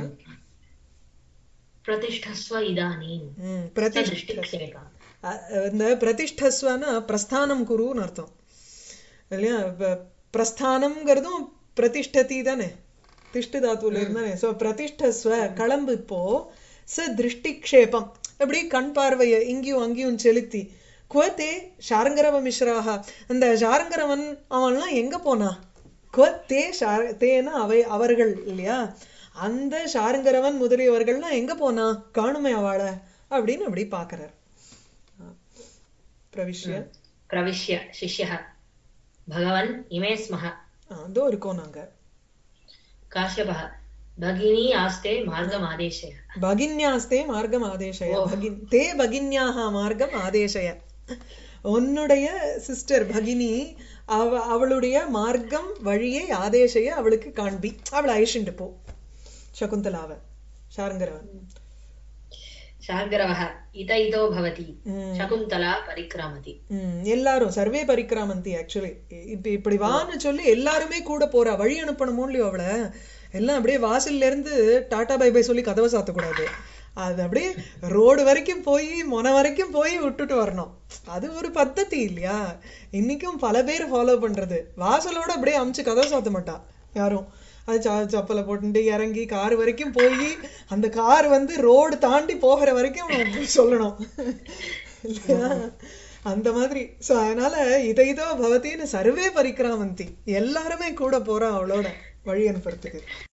பிரதிஷ்டஸ்வ இதானீம் हम्म, प्रतिष्ठ திருஷ்டிக்ஷேகா அ- இந்த பிரதிஷ்டஸ்வனா பிரஸ்தானம் குருன்னு அர்த்தம் இல்லையா இப்ப பிரஸ்தானம்ங்கிறதும் பிரதிஷ்டதி தானே திஷ்டு தாத்துல இருந்தானே சோ பிரதிஷ்டஸ்வ கிளம்பு இப்போ ச திருஷ்டிக்ஷேபம் எப்படி கண் பார்வையை இங்கேயும் அங்கேயும் செலுத்தி குவத்தே ஷாரங்கரவ மிஸ்ராக அந்த ஷாரங்கரவன் அவன்லாம் எங்க போனா குவத்தே ஷார தேனா அவை அவர்கள் இல்லையா அந்த ஷாரங்கரவன் முதலியவர்கள்லாம் எங்க போனா காணுமே அவளை அப்படின்னு அப்படி பாக்குறார் பிரவிஷ்ய பிரவிஷ்ய சிஷ்யः भगवन् इमे स्मः அதோ இருக்கோம் நாங்க काश्यपः भगिनी आस्ते मार्गमादेशय பகின்யாஸ்தே மார்க்கம் ஆதேசய பகின் தே பகின்யாஹ மார்க்கம் ஆதேசய உன்னுடைய சிஸ்டர் பகினி அவ அவளுடைய மார்க்கம் வழியை ஆதேசைய அவளுக்கு காண்பி அவளை அழிச்சுண்டு போ சகுந்தலாவ ஷாருங்கரவன் शार्गरवः इत इतो भवति ம். शकुन्तला परिक्रामति ம், எல்லாரும் சர்வே பரிக்கிராமந்தி ஆக்சுவலி இப்ப இப்படி வான்னு சொல்லி எல்லாருமே கூட போறா வழி அனுப்பணுமோ இல்லையோ அவளை எல்லாம் அப்படியே வாசல்ல இருந்து டாடா பை பை சொல்லி கதவை சாத்தக்கூடாது அது அப்படியே ரோடு வரைக்கும் போய் மொன வரைக்கும் போய் விட்டுட்டு வரணும் அது ஒரு பத்ததி இல்லையா இன்னைக்கும் பல பேர் ஃபாலோ பண்றது வாசலோட அப்படியே அமுச்சு கதவை சாத்த மாட்டா யாரும் அது ச- சப்பலை போட்டுட்டு இறங்கி கார் வரைக்கும் போய் அந்த கார் வந்து ரோடு தாண்டி போகிற வரைக்கும் அவன் சொல்லணும் இல்லையா அந்த மாதிரி சோ அதனால இதை இதோ பவத்தின்னு சர்வே பரிக்கிராமந்தி எல்லாருமே கூட போறா அவளோட வழி அனுப்புறதுக்கு